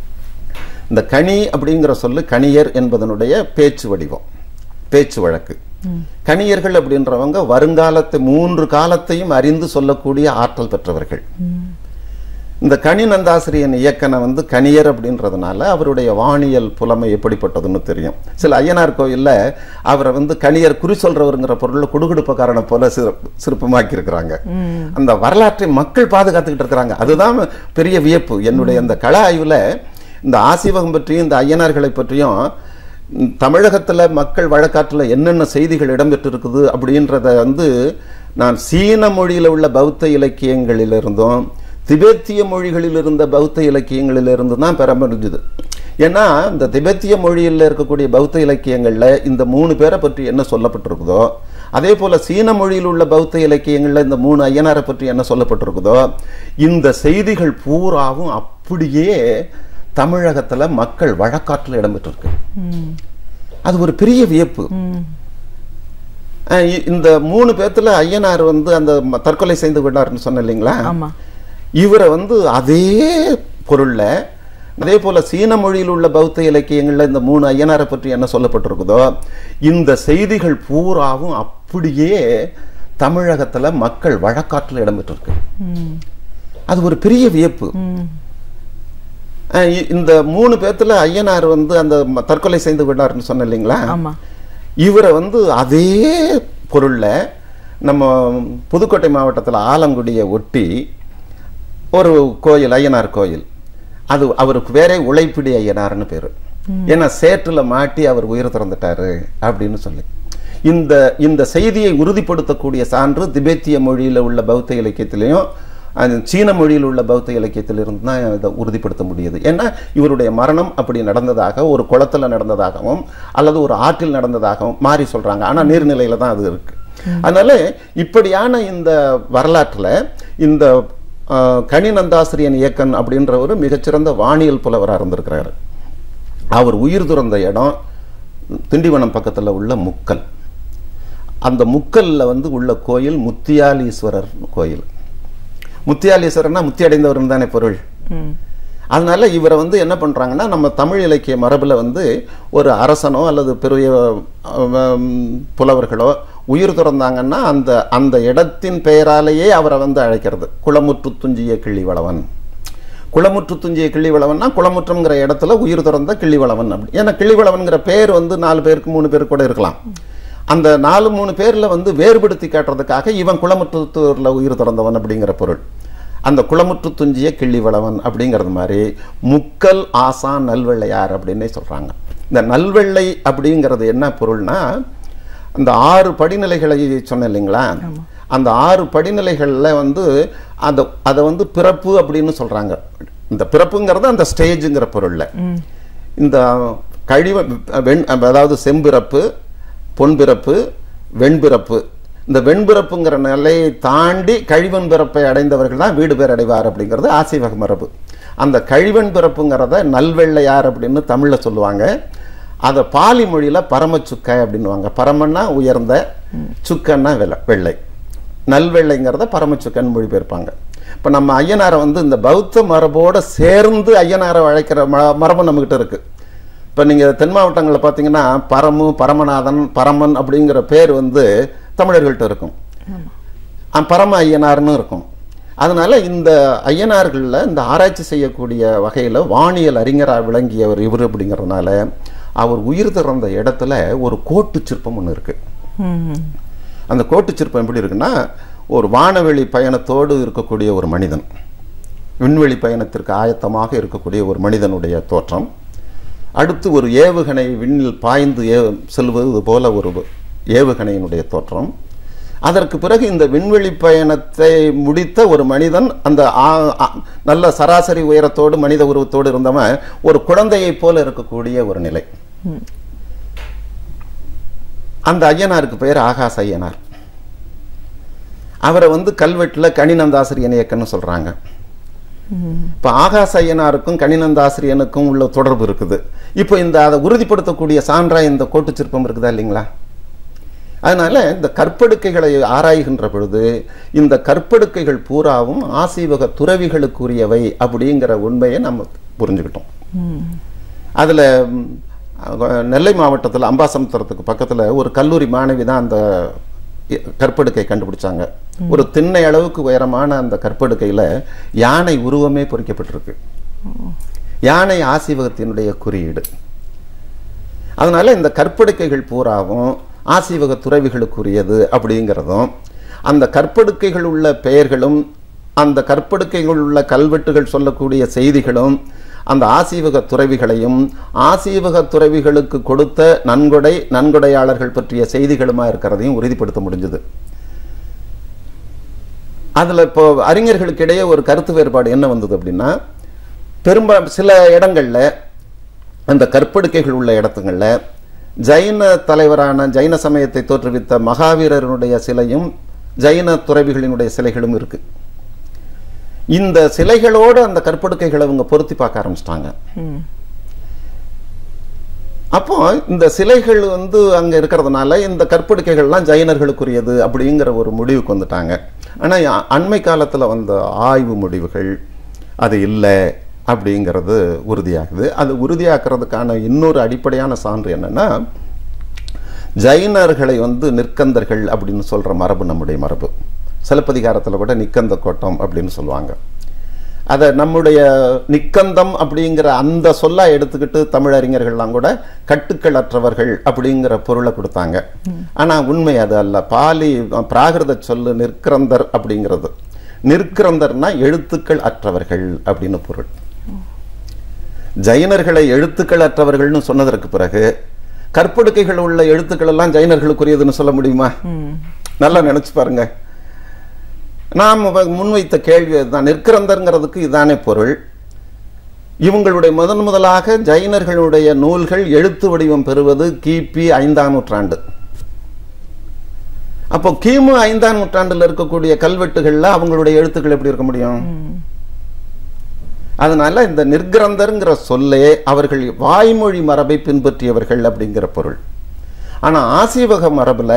இந்த கனி அப்படிங்கிற சொல்லு கணியர் என்பதனுடைய பேச்சு வடிவம் பேச்சு வழக்கு கணியர்கள் அப்படின்றவங்க வருங்காலத்தை மூன்று காலத்தையும் அறிந்து சொல்லக்கூடிய ஆற்றல் பெற்றவர்கள் இந்த கனி நந்தாசிரியன் இயக்கனை வந்து கணியர் அப்படின்றதுனால அவருடைய வானியல் புலமை எப்படிப்பட்டதுன்னு தெரியும் சில ஐயனார் கோயில்ல அவரை வந்து கணியர் குறி சொல்றவருங்கிற பொருள் குடுகுடுப்பக்காரனை போல சிறப்பு சிறப்புமாக்கி இருக்கிறாங்க அந்த வரலாற்றை மக்கள் பாதுகாத்துக்கிட்டு இருக்கிறாங்க அதுதான் பெரிய வியப்பு என்னுடைய அந்த கள ஆய்வுல இந்த ஆசீவகம் பற்றியும் இந்த ஐயனார்களை பற்றியும் ம், தமிழகத்துல மக்கள் வழக்காற்றுல என்னென்ன செய்திகள் இடம்பெற்று இருக்குது அப்படின்றத வந்து நான் சீன மொழியில உள்ள பௌத்த இலக்கியங்களிலிருந்தும் திபெத்திய மொழிகளில் இருந்த பௌத்த இலக்கியங்களிலிருந்து தான் பெற முடிஞ்சுது ஏன்னா இந்த திபெத்திய மொழியில் இருக்கக்கூடிய பௌத்த இலக்கியங்கள்ல இந்த மூணு பேரை பற்றி என்ன சொல்லப்பட்டிருக்குதோ அதே போல சீன மொழியில் உள்ள பௌத்த இலக்கியங்கள்ல இந்த மூணு ஐயனாரை பற்றி என்ன சொல்லப்பட்டிருக்குதோ இந்த செய்திகள் பூராவும் அப்படியே தமிழகத்துல மக்கள் வழக்காற்றில் இடம்பெற்றிருக்கு அது ஒரு பெரிய வியப்பு அஹ் இ- இந்த மூணு பேத்துல ஐயனார் வந்து அந்த ம- தற்கொலை செய்து விட்டார்னு சொன்ன இல்லைங்களா ஆமா இவரை வந்து அதே பொருள்ல அதே போல சீன மொழியில் உள்ள பௌத்த இலக்கியங்கள்ல இந்த மூணு ஐயனாரை பற்றி என்ன சொல்லப்பட்டிருக்குதோ இந்த செய்திகள் பூராவும் அப்படியே தமிழகத்துல மக்கள் வழக்காற்றில் இடம்பெற்றிருக்கு அது ஒரு பெரிய வியப்பு அஹ் இ- இந்த மூணு பேத்துல ஐயனார் வந்து அந்த ம- தற்கொலை செய்து விட்டார்னு சொன்ன இல்லைங்களா ஆமா இவரை வந்து அதே பொருள்ல நம்ம புதுக்கோட்டை மாவட்டத்தில் ஆலங்குடியை ஒட்டி ஒரு கோயில் ஐயனார் கோயில் அது அவருக்கு வேற உழைப்பிடி ஐயனார்னு பேரு ஏன்னா சேற்றுல மாட்டி அவர் உயிர் திறந்துட்டாரு அப்படின்னு சொல்லி இந்த இந்த செய்தியை உறுதிப்படுத்தக்கூடிய சான்று திபெத்திய மொழியில உள்ள பௌத்த இலக்கியத்திலையும் அது சீன மொழியில் உள்ள பௌத்த இலக்கியத்திலிருந்து தான் இதை உறுதிப்படுத்த முடியுது ஏன்னா இவருடைய மரணம் அப்படி நடந்ததாக ஒரு குளத்துல நடந்ததாகவும் அல்லது ஒரு ஆற்றில் நடந்ததாகவும் மாறி சொல்றாங்க ஆனா நீர்நிலையில தான் அது இருக்கு அதனால இப்படியான இந்த வரலாற்றுல இந்த ஆஹ், கனி நந்தாசிரியன் இயக்கன் அப்படின்றவர் மிகச்சிறந்த வானியல் புலவராக இருந்திருக்கிறாரு அவர் உயிர் துறந்த இடம் திண்டிவனம் பக்கத்துல உள்ள முக்கல் அந்த முக்கல்ல வந்து உள்ள கோயில் முத்தியாலீஸ்வரர் கோயில் முத்தியாலீஸ்வரர்னா முத்தி அடைந்தவர் தானே பொருள் ம் அதனால இவரை வந்து என்ன பண்றாங்கன்னா நம்ம தமிழ் இலக்கிய மரபுல வந்து ஒரு அரசனோ அல்லது பெரிய அஹ், புலவர்களோ உயிர் துறந்தாங்கன்னா அந்த அந்த இடத்தின் பெயராலேயே அவரை வந்து அழைக்கிறது குளமுற்று துஞ்சிய கிள்ளிவளவன் குளமுற்று துஞ்சிய கிள்ளிவளவன்னா குளமுற்றம்ங்கிற இடத்துல உயிர் துறந்த கிள்ளிவளவன் அப்படி ஏன்னா கிள்ளிவளவன்கிற பேர் வந்து நாலு பேருக்கு மூணு பேருக்கு கூட இருக்கலாம் அந்த நாலு மூணு பேர்ல வந்து வேறுபடுத்தி காட்டுறதுக்காக இவன் குளமுற்றத்தூர்ல உயிர் துறந்தவன் அப்படிங்கிற பொருள் அந்த குளமுற்று துஞ்சிய கிள்ளிவளவன் அப்படிங்கிறது மாதிரி முக்கல் ஆசான் நல்வெள்ளையார் அப்படின்னே சொல்றாங்க இந்த நல்வெள்ளை அப்படிங்கிறது என்ன பொருள்னா அந்த ஆறு படிநிலைகளை சொன்னேன் இல்லைங்களா அந்த ஆறு படிநிலைகளில் வந்து அந்த அதை வந்து பிறப்பு அப்படின்னு சொல்றாங்க இந்த பிறப்புங்கிறது அந்த ஸ்டேஜுங்கிற பொருள்ல இந்த கழிவ வெண் அதாவது செம்பிறப்பு பொன்பிறப்பு வெண்பிறப்பு இந்த வெண்பிறப்புங்கிற நிலையை தாண்டி கழிவன் பிறப்பை அடைந்தவர்கள் தான் வீடு பேர் அடைவார் அப்படிங்கிறது ஆசீவக மரபு அந்த கழிவன் பிறப்புங்கிறத நல்வெள்ளையார் அப்படின்னு தமிழ்ல சொல்லுவாங்க அதை பாலி மொழியில பரமச்சுக்கை அப்படின்னுவாங்க பரமன்னா உயர்ந்த சுக்கன்னா வெள்ளை வெள்ளை நல்வெள்ளைங்கிறத பரமச்சுக்கன் மொழிபெயர்ப்பாங்க இப்போ நம்ம ஐயனாரை வந்து இந்த பௌத்த மரபோட சேர்ந்து ஐயனாரை அழைக்கிற ம மரபு நம்மகிட்ட இருக்கு இப்போ நீங்கள் தென் மாவட்டங்களில் பார்த்தீங்கன்னா பரமு பரமநாதன் பரமன் அப்படிங்கிற பேர் வந்து தமிழர்கள்ட்ட இருக்கும் அஹ் பரம ஐயனார்னு இருக்கும் அதனால இந்த ஐயனார்களில் இந்த ஆராய்ச்சி செய்யக்கூடிய வகையில் வானியல் அறிஞராக விளங்கியவர் இவர் அப்படிங்கிறதுனால அவர் உயிர் திறந்த இடத்துல ஒரு கோட்டு சிற்பம் ஒன்று இருக்கு ம். அந்த கோட்டு சிற்பம் எப்படி இருக்குன்னா ஒரு வானவெளி பயணத்தோடு இருக்கக்கூடிய ஒரு மனிதன் விண்வெளி பயணத்திற்கு ஆயத்தமாக இருக்கக்கூடிய ஒரு மனிதனுடைய தோற்றம் அடுத்து ஒரு ஏவுகணை விண்ணில் பாய்ந்து ஏ செல்வது போல ஒரு ஏவுகணையினுடைய தோற்றம் அதற்கு பிறகு இந்த விண்வெளி பயணத்தை முடித்த ஒரு மனிதன் அந்த ஆ- ஆ- நல்ல சராசரி உயரத்தோடு மனித உருவத்தோடு இருந்தவன் ஒரு குழந்தையைப் போல இருக்கக்கூடிய ஒரு நிலை அந்த ஐயனாருக்கு பெயர் ஆகாச ஐயனார் அவரை வந்து கல்வெட்டில் கணினந்தாசிரியன் இயக்கன்னு சொல்றாங்க இப்போ ஆகாச ஐயனாருக்கும் கணினந்தாசிரியனுக்கும் உள்ள தொடர்பு இருக்குது இப்போ இந்த அதை உறுதிப்படுத்தக்கூடிய சான்றா இந்த கோட்டு சிற்பம் இருக்குதா இல்லைங்களா அதனால இந்த கற்படுக்கைகளை ஆராய்கின்ற பொழுது இந்த கற்படுக்கைகள் பூராவும் ஆசீவக துறவிகளுக்குரியவை அப்படிங்கிற உண்மையை நம்ம புரிஞ்சுக்கிட்டோம் அதில் நெல்லை மாவட்டத்தில் அம்பாசமுத்திரத்துக்கு பக்கத்தில் ஒரு கல்லூரி மாணவி தான் அந்த இ- கற்படுக்கை கண்டுபிடிச்சாங்க ஒரு திண்ணை அளவுக்கு உயரமான அந்த கற்படுக்கையில் யானை உருவமே பொறிக்கப்பட்டிருக்கு யானை ஆசீவகத்தினுடைய குறியீடு அதனால இந்த கற்படுக்கைகள் பூராவும் ஆசீவக துறவிகளுக்குரியது அப்படிங்கிறதும் அந்த கற்படுக்கைகள் உள்ள பெயர்களும் அந்த கற்படுக்கைகள் உள்ள கல்வெட்டுகள் சொல்லக்கூடிய செய்திகளும் அந்த ஆசீவக துறவிகளையும் ஆசீவக துறவிகளுக்கு கொடுத்த நன்கொடை நன்கொடையாளர்கள் பற்றிய செய்திகளுமா இருக்கிறதையும் உறுதிப்படுத்த முடிஞ்சது அதுல இப்போ அறிஞர்களுக்கு இடையே ஒரு கருத்து வேறுபாடு என்ன வந்தது அப்படின்னா பெரும்பா சில இடங்கள்ல அந்த கற்படுக்கைகள் உள்ள இடத்துங்கள்ல ஜைன தலைவரான ஜைன சமயத்தை தோற்றுவித்த மகாவீரருடைய சிலையும் ஜைன துறவிகளினுடைய சிலைகளும் இருக்கு இந்த சிலைகளோடு அந்த கற்படுக்கைகளை அவங்க பொருத்தி பார்க்க ஆரம்பிச்சிட்டாங்க ம். அப்போ இந்த சிலைகள் வந்து அங்க இருக்கிறதுனால இந்த கற்படுக்கைகள்லாம் ஜைனர்களுக்குரியது அப்படிங்கிற ஒரு முடிவுக்கு வந்துட்டாங்க ஆனா அ- அண்மை காலத்துல வந்த ஆய்வு முடிவுகள் அது இல்லை அப்படிங்கிறது உறுதியாகுது அது உறுதியாக்குறதுக்கான இன்னொரு அடிப்படையான சான்று என்னன்னா ஜைனர்களை வந்து நிற்கந்தர்கள் அப்படின்னு சொல்ற மரபு நம்முடைய மரபு சிலப்பதிகாரத்துல கூட நிக்கந்த கோட்டம் அப்படின்னு சொல்லுவாங்க அதை நம்முடைய நிக்கந்தம் அப்படிங்கிற அந்த சொல்லா எடுத்துக்கிட்டு தமிழறிஞர்கள்லாம் கூட கட்டுக்கள் அற்றவர்கள் அப்படிங்கிற பொருளை கொடுத்தாங்க ஆனா உண்மை அது அல்ல பாலி பிராகிருத சொல்லு நிற்கிறந்தர் அப்படிங்கிறது நிற்கிறந்தர்னா எழுத்துக்கள் அற்றவர்கள் அப்படின்னு பொருள் ஜைனர்களை எழுத்துக்கள் அற்றவர்கள்னு சொன்னதற்கு பிறகு கற்படுக்கைகள் உள்ள எழுத்துக்கள் எல்லாம் ஜைனர்களுக்குரியதுன்னு சொல்ல முடியுமா ம். நல்லா நினைச்சு பாருங்க நாம் வ- முன்வைத்த கேள்வி அதுதான் நிற்கிறந்தருங்கிறதுக்கு இதானே பொருள் இவங்களுடைய முதன் முதலாக ஜைனர்களுடைய நூல்கள் எழுத்து வடிவம் பெறுவது கிபி ஐந்தாம் நூற்றாண்டு அப்போ கிமு ஐந்தாம் நூற்றாண்டுல இருக்கக்கூடிய கல்வெட்டுகள்ல அவங்களுடைய எழுத்துக்கள் எப்படி இருக்க முடியும் அதனால இந்த நிர்கிரந்தர்ங்கிற சொல்லே அவர்கள் வாய்மொழி மரபை பின்பற்றியவர்கள் அப்படிங்கிற பொருள் ஆனா ஆசீவக மரபுல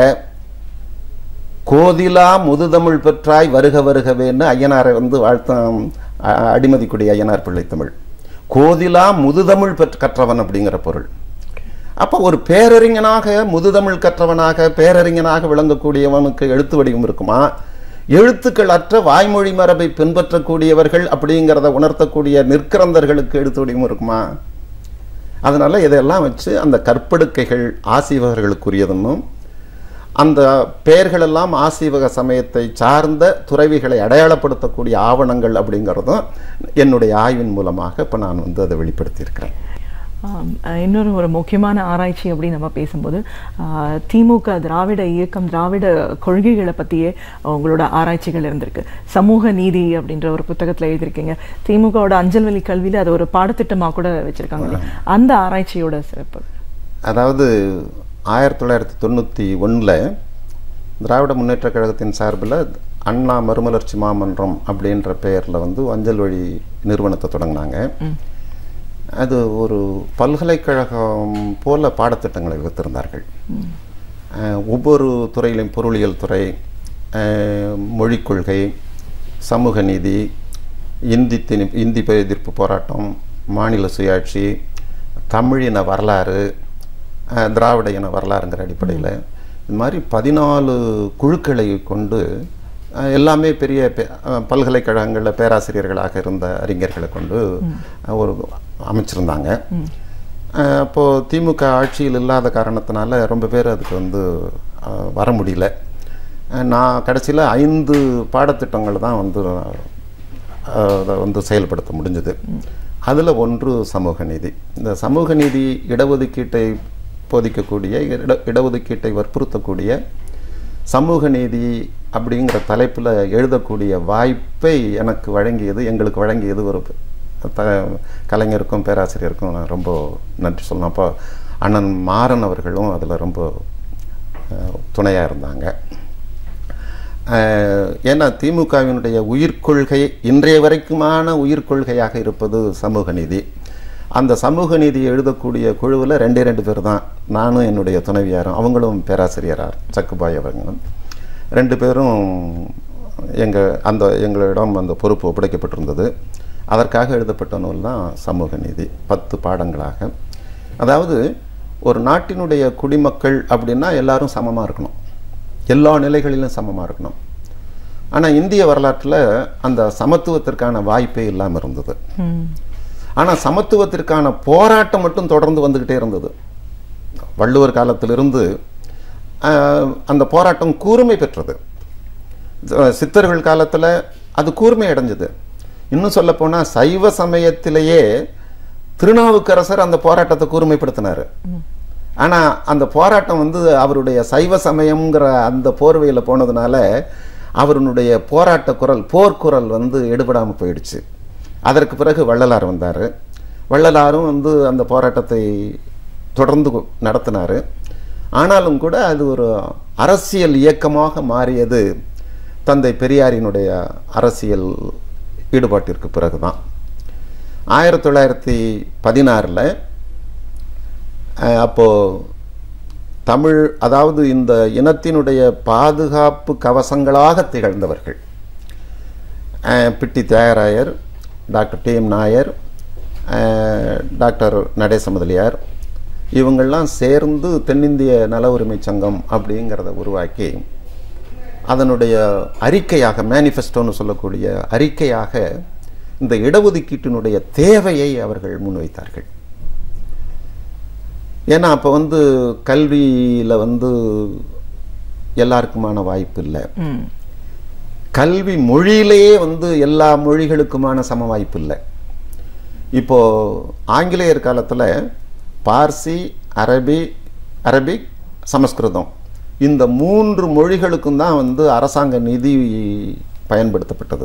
கோதிலா முதுதமிழ் பெற்றாய் வருக வருகவேன்னு ஐயனாரை வந்து வாழ்த்தம் அ- அடிமதிக்குடி ஐயனார் பிள்ளை தமிழ் கோதிலா முதுதமிழ் பெற்ற கற்றவன் அப்படிங்கிற பொருள் அப்போ ஒரு பேரறிஞனாக முதுதமிழ் கற்றவனாக பேரறிஞனாக விளங்கக்கூடியவனுக்கு எழுத்து வடிவம் இருக்குமா எழுத்துக்கள் அற்ற வாய்மொழி மரபை பின்பற்றக்கூடியவர்கள் அப்படிங்கிறத உணர்த்தக்கூடிய நிற்கிறந்தர்களுக்கு எழுத்து வடிவம் இருக்குமா அதனால இதெல்லாம் வச்சு அந்த கற்படுக்கைகள் ஆசீவகர்களுக்குரியதுன்னும் அந்த பெயர்களெல்லாம் ஆசீவக சமயத்தை சார்ந்த துறவிகளை அடையாளப்படுத்தக்கூடிய ஆவணங்கள் அப்படிங்கிறதும் என்னுடைய ஆய்வின் மூலமாக இப்போ நான் வந்து அதை வெளிப்படுத்தியிருக்கிறேன் ஆம், அஹ், இன்னொரு ஒரு முக்கியமான ஆராய்ச்சி அப்படின்னு நம்ம பேசும்போது ஆஹ், திமுக திராவிட இயக்கம் திராவிட கொள்கைகளை பற்றியே உங்களோட ஆராய்ச்சிகள் இருந்திருக்கு சமூக நீதி அப்படின்ற ஒரு புத்தகத்தில் எழுதியிருக்கீங்க திமுகவோட அஞ்சல் வழி கல்வியில் அது ஒரு பாடத்திட்டமாக கூட வச்சிருக்காங்க இல்லையா? அந்த ஆராய்ச்சியோட சிறப்பு அதாவது ஆயிரத்தி தொள்ளாயிரத்தி தொண்ணூற்றி ஒன்றில் திராவிட முன்னேற்றக் கழகத்தின் சார்பில் அண்ணா மறுமலர்ச்சி மாமன்றம் அப்படின்ற பெயரில் வந்து அஞ்சல் வழி நிறுவனத்தை தொடங்கினாங்க அது ஒரு பல்கலைக்கழகம் போல பாடத்திட்டங்களை வைத்திருந்தார்கள் அஹ், ஒவ்வொரு துறையிலும் பொருளியல் துறை அஹ், மொழிக் கொள்கை சமூக நீதி இந்தி திணி இந்தி எதிர்ப்பு போராட்டம் மாநில சுயாட்சி தமிழின வரலாறு அஹ், திராவிட இன வரலாறுங்கிற அடிப்படையில் இந்த மாதிரி பதினாலு குழுக்களை கொண்டு அஹ், எல்லாமே பெரிய பெ- அஹ், பல்கலைக்கழகங்களில் பேராசிரியர்களாக இருந்த அறிஞர்களை கொண்டு அஹ், ஒரு அமைச்சிருந்தாங்க அஹ், அப்போ திமுக ஆட்சியில் இல்லாத காரணத்தினால ரொம்ப பேர் அதுக்கு வந்து அஹ், வர முடியல அஹ், நான் கடைசியில் ஐந்து பாடத்திட்டங்கள் தான் வந்து அஹ், அதை வந்து செயல்படுத்த முடிஞ்சது அதில் ஒன்று சமூக நீதி இந்த சமூக நீதி இடஒதுக்கீட்டை போதிக்கக்கூடிய இட இடஒதுக்கீட்டை வற்புறுத்தக்கூடிய சமூக நீதி அப்படிங்கிற தலைப்பில் எழுதக்கூடிய வாய்ப்பை எனக்கு வழங்கியது எங்களுக்கு வழங்கியது ஒரு த கலைஞருக்கும் பேராசிரியருக்கும் நான் ரொம்ப நன்றி சொல்லணும் அப்போ அண்ணன் மாறன் அவர்களும் அதில் ரொம்ப துணையாக இருந்தாங்க அஹ், ஏன்னா திமுகவினுடைய உயிர்கொள்கை இன்றைய வரைக்குமான உயிர்கொள்கையாக இருப்பது சமூக நீதி அந்த சமூக நீதி எழுதக்கூடிய குழுவில் ரெண்டே ரெண்டு பேர் தான் நானும் என்னுடைய துணைவியாரும் அவங்களும் பேராசிரியரார் சக்குபாய் அவர்களும் ரெண்டு பேரும் எங்கள் அந்த எங்களிடம் அந்த பொறுப்பு ஒப்படைக்கப்பட்டிருந்தது அதற்காக எழுதப்பட்ட நூல் தான் சமூக நீதி பத்து பாடங்களாக அதாவது ஒரு நாட்டினுடைய குடிமக்கள் அப்படின்னா எல்லாரும் சமமாக இருக்கணும் எல்லா நிலைகளிலும் சமமாக இருக்கணும் ஆனால் இந்திய வரலாற்றில் அந்த சமத்துவத்திற்கான வாய்ப்பே இல்லாமல் இருந்தது ம். ஆனால் சமத்துவத்திற்கான போராட்டம் மட்டும் தொடர்ந்து வந்துக்கிட்டே இருந்தது வள்ளுவர் காலத்திலிருந்து ஆஹ், அந்த போராட்டம் கூர்மை பெற்றது அஹ், சித்தர்கள் காலத்தில் அது கூர்மை அடைஞ்சது இன்னும் சொல்லப்போனால் சைவ சமயத்திலேயே திருநாவுக்கரசர் அந்த போராட்டத்தை கூர்மைப்படுத்தினார் ஆனால் அந்த போராட்டம் வந்து அவருடைய சைவ சமயம்ங்கிற அந்த போர்வையில் போனதுனால அவருடைய போராட்ட குரல் போர்க்குரல் வந்து எடுபடாமல் போயிடுச்சு அதற்கு பிறகு வள்ளலார் வந்தார் வள்ளலாரும் வந்து அந்த போராட்டத்தை தொடர்ந்து நடத்தினார் ஆனாலும் கூட அது ஒரு அரசியல் இயக்கமாக மாறியது தந்தை பெரியாரினுடைய அரசியல் ஈடுபாட்டிற்கு பிறகுதான் ஆயிரத்தி தொள்ளாயிரத்தி பதினாறில் அப்போது தமிழ் அதாவது இந்த இனத்தினுடைய பாதுகாப்பு கவசங்களாக திகழ்ந்தவர்கள் அஹ், Pitti Thiyagarayar doctor T M Nair அஹ், டாக்டர் நடேச முதலியார் இவங்கெல்லாம் சேர்ந்து தென்னிந்திய நல உரிமை சங்கம் அப்படிங்கிறத உருவாக்கி அதனுடைய அறிக்கையாக மேனிஃபெஸ்டோன்னு சொல்லக்கூடிய அறிக்கையாக இந்த இடஒதுக்கீட்டினுடைய தேவையை அவர்கள் முன்வைத்தார்கள் ஏன்னா அப்போ வந்து கல்வியில் வந்து எல்லாருக்குமான வாய்ப்பு இல்லை ம். கல்வி மொழியிலேயே வந்து எல்லா மொழிகளுக்குமான சம வாய்ப்பு இல்லை இப்போ ஆங்கிலேயர் காலத்தில் பார்சி அரபி அரபிக் சமஸ்கிருதம் இந்த மூன்று மொழிகளுக்கும் தான் வந்து அரசாங்க நிதி பயன்படுத்தப்பட்டது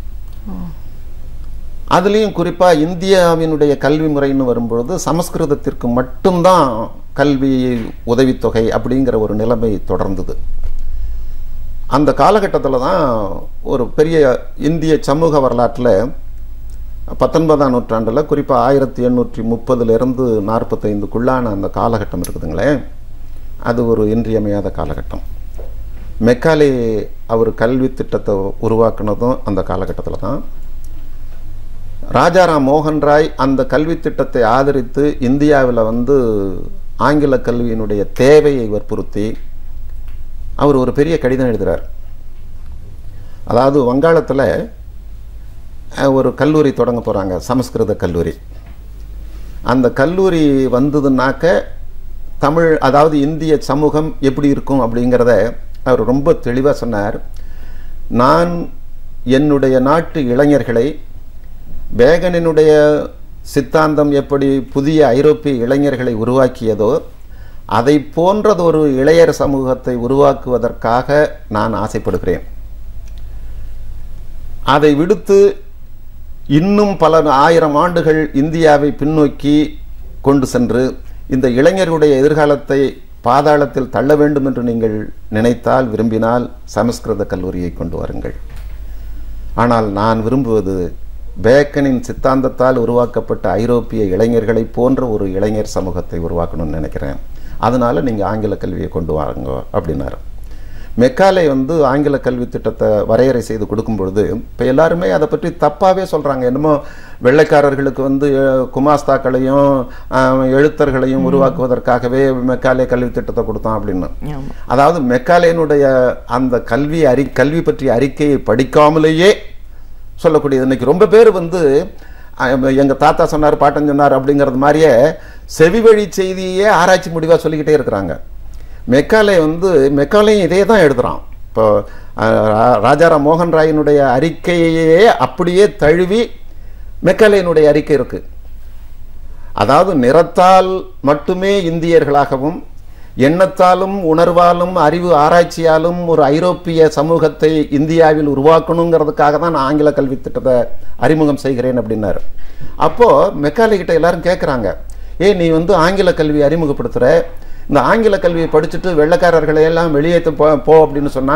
அதுலேயும் குறிப்பாக இந்தியாவினுடைய கல்வி முறைன்னு வரும்பொழுது சமஸ்கிருதத்திற்கு மட்டும்தான் கல்வி உதவித்தொகை அப்படிங்கிற ஒரு நிலைமை தொடர்ந்தது அந்த காலகட்டத்தில் தான் ஒரு பெரிய இந்திய சமூக வரலாற்றில் பத்தொன்பதாம் நூற்றாண்டில் குறிப்பாக ஆயிரத்தி எண்ணூற்றி முப்பதுலேருந்து நாற்பத்தைந்துக்குள்ளான அந்த காலகட்டம் இருக்குதுங்களே அது ஒரு இன்றியமையாத காலகட்டம் மெக்காலே அவர் கல்வி திட்டத்தை உருவாக்குனதும் அந்த காலகட்டத்தில் தான் ராஜாராம் மோகன் ராய் அந்த கல்வி திட்டத்தை ஆதரித்து இந்தியாவில் வந்து ஆங்கில கல்வியினுடைய தேவையை வற்புறுத்தி அவர் ஒரு பெரிய கடிதம் எழுதுகிறார் அதாவது வங்காளத்தில் அஹ், ஒரு கல்லூரி தொடங்க போகிறாங்க சமஸ்கிருத கல்லூரி அந்த கல்லூரி வந்ததுனாக்க தமிழ் அதாவது இந்திய சமூகம் எப்படி இருக்கும் அப்படிங்கிறத அவர் ரொம்ப தெளிவாக சொன்னார் நான் என்னுடைய நாட்டு இளைஞர்களை பேகனினுடைய சித்தாந்தம் எப்படி புதிய ஐரோப்பிய இளைஞர்களை உருவாக்கியதோ அதை போன்றதொரு இளையர் சமூகத்தை உருவாக்குவதற்காக நான் ஆசைப்படுகிறேன் அதை விடுத்து இன்னும் பல ஆயிரம் ஆண்டுகள் இந்தியாவை பின்னோக்கி கொண்டு சென்று இந்த இளைஞர்களுடைய எதிர்காலத்தை பாதாளத்தில் தள்ள வேண்டும் என்று நீங்கள் நினைத்தால் விரும்பினால் சமஸ்கிருத கல்லூரியை கொண்டு வாருங்கள் ஆனால் நான் விரும்புவது பேக்கனின் சித்தாந்தத்தால் உருவாக்கப்பட்ட ஐரோப்பிய இளைஞர்களைப் போன்ற ஒரு இளைஞர் சமூகத்தை உருவாக்கணும்னு நினைக்கிறேன் அதனால நீங்கள் ஆங்கில கல்வியை கொண்டு வாருங்க அப்படின்னாரு மெக்காலே வந்து ஆங்கில கல்வி திட்டத்தை வரையறை செய்து கொடுக்கும் பொழுது இப்போ எல்லாருமே அதை பற்றி தப்பாகவே சொல்கிறாங்க என்னமோ வெள்ளைக்காரர்களுக்கு வந்து அஹ், குமாஸ்தாக்களையும் அஹ், எழுத்தர்களையும் உருவாக்குவதற்காகவே மெக்காலே கல்வி திட்டத்தை கொடுத்தான் அப்படின்னு ஆமா அதாவது மெக்காலேனுடைய அந்த கல்வி அறி கல்வி பற்றிய அறிக்கையை படிக்காமலேயே சொல்லக்கூடியது இன்னைக்கு ரொம்ப பேர் வந்து அஹ், எங்க தாத்தா சொன்னார் பாட்டன் சொன்னார் அப்படிங்கிறது மாதிரியே செவி வழி செய்தியே ஆராய்ச்சி முடிவா சொல்லிக்கிட்டே இருக்கிறாங்க மெக்காலே வந்து மெக்காலேயும் இதே தான் எழுதுறான் இப்போ அஹ், ரா- ராஜாராம் மோகன் ராயினுடைய அறிக்கையே அப்படியே தழுவி மெக்காலேனுடைய அறிக்கை இருக்கு அதாவது நிறத்தால் மட்டுமே இந்தியர்களாகவும் எண்ணத்தாலும் உணர்வாலும் அறிவு ஆராய்ச்சியாலும் ஒரு ஐரோப்பிய சமூகத்தை இந்தியாவில் உருவாக்கணுங்கிறதுக்காக தான் நான் ஆங்கில கல்வி திட்டத்தை அறிமுகம் செய்கிறேன் அப்படின்னாரு அப்போ மெக்காலே கிட்ட எல்லாரும் கேட்குறாங்க ஏ நீ வந்து ஆங்கில கல்வி அறிமுகப்படுத்துற இந்த ஆங்கில கல்வியை படிச்சுட்டு வெள்ளைக்காரர்களை எல்லாம் வெளியேற்ற போ போ அப்படின்னு சொன்னா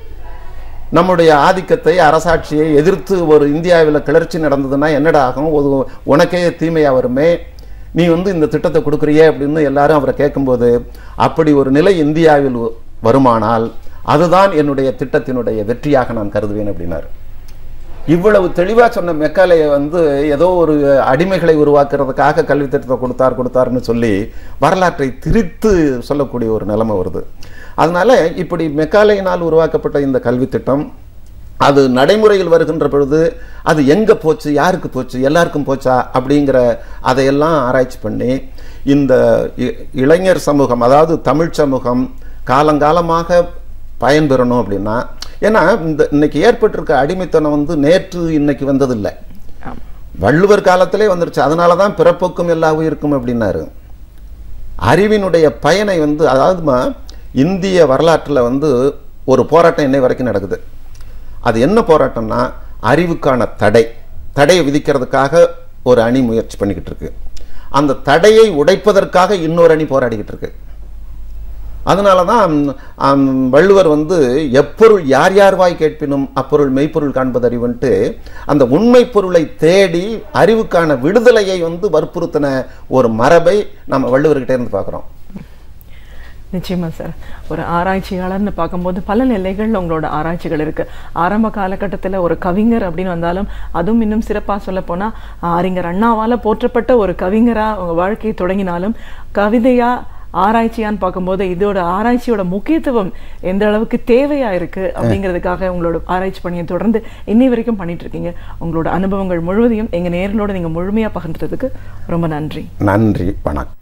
நம்முடைய ஆதிக்கத்தை அரசாட்சியை எதிர்த்து ஒரு இந்தியாவில் கிளர்ச்சி நடந்ததுன்னா என்னடா ஆகும் ஒரு உனக்கே தீமையா வருமே நீ வந்து இந்த திட்டத்தை கொடுக்குறியே அப்படின்னு எல்லாரும் அவரை கேட்கும்போது அப்படி ஒரு நிலை இந்தியாவில் வருமானால் அதுதான் என்னுடைய திட்டத்தினுடைய வெற்றியாக நான் கருதுவேன் அப்படின்னாரு இவ்வளவு தெளிவா சொன்ன மெக்காலையை வந்து ஏதோ ஒரு அடிமைகளை உருவாக்குறதுக்காக கல்வி திட்டத்தை கொடுத்தார் கொடுத்தாருன்னு சொல்லி வரலாற்றை திரித்து சொல்லக்கூடிய ஒரு நிலைமை வருது அதனால இப்படி மெக்காலையினால் உருவாக்கப்பட்ட இந்த கல்வி திட்டம் அது நடைமுறையில் வருகின்ற பொழுது அது எங்க போச்சு யாருக்கு போச்சு எல்லாருக்கும் போச்சா அப்படிங்கிற அதையெல்லாம் ஆராய்ச்சி பண்ணி இந்த இ- இளைஞர் சமூகம் அதாவது தமிழ் சமூகம் காலங்காலமாக பயன்பெறணும் அப்படின்னா ஏன்னா இந்த இன்னைக்கு ஏற்பட்டிருக்க அடிமைத்தனம் வந்து நேற்று இன்னைக்கு வந்ததில்லை ஆமா வள்ளுவர் காலத்திலே வந்துருச்சு அதனால தான் பிறப்புக்கும் எல்லா உயிருக்கும் அப்படின்னாரு அறிவினுடைய பயனை வந்து அதாவதுமா இந்திய வரலாற்றில் வந்து ஒரு போராட்டம் இன்னை வரைக்கும் நடக்குது அது என்ன போராட்டம்னா அறிவுக்கான தடை தடையை விதிக்கிறதுக்காக ஒரு அணி முயற்சி பண்ணிக்கிட்டு இருக்கு அந்த தடையை உடைப்பதற்காக இன்னொரு அணி போராடிக்கிட்டு இருக்கு அதனால தான் ஆம், வள்ளுவர் வந்து எப்பொருள் யார் யார் வாய் கேட்பினும் அப்பொருள் மெய்ப்பொருள் காண்பது அறிவுன்ட்டு அந்த உண்மை பொருளை தேடி அறிவுக்கான விடுதலையை வந்து வற்புறுத்தின ஒரு மரபை நம்ம வள்ளுவர்கிட்ட இருந்து பார்க்குறோம் நிச்சயமா சார் ஒரு ஆராய்ச்சியாளர்னு பார்க்கும்போது பல நிலைகள்ல உங்களோட ஆராய்ச்சிகள் இருக்கு ஆரம்ப காலகட்டத்துல ஒரு கவிஞர் அப்படின்னு வந்தாலும் அதுவும் இன்னும் சிறப்பா சொல்ல போனா அறிஞர் அண்ணாவால போற்றப்பட்ட ஒரு கவிஞரா உங்க வாழ்க்கையை தொடங்கினாலும் கவிதையா ஆராய்ச்சியான்னு பார்க்கும்போது இதோட ஆராய்ச்சியோட முக்கியத்துவம் எந்த அளவுக்கு தேவையா இருக்கு அப்படிங்கிறதுக்காக உங்களோட ஆராய்ச்சி பணியை தொடர்ந்து இன்னி வரைக்கும் பண்ணிட்டு இருக்கீங்க உங்களோட அனுபவங்கள் முழுவதையும் எங்க நேர்களோட நீங்க முழுமையா பகிர்ந்ததுக்கு ரொம்ப நன்றி நன்றி வணக்கம்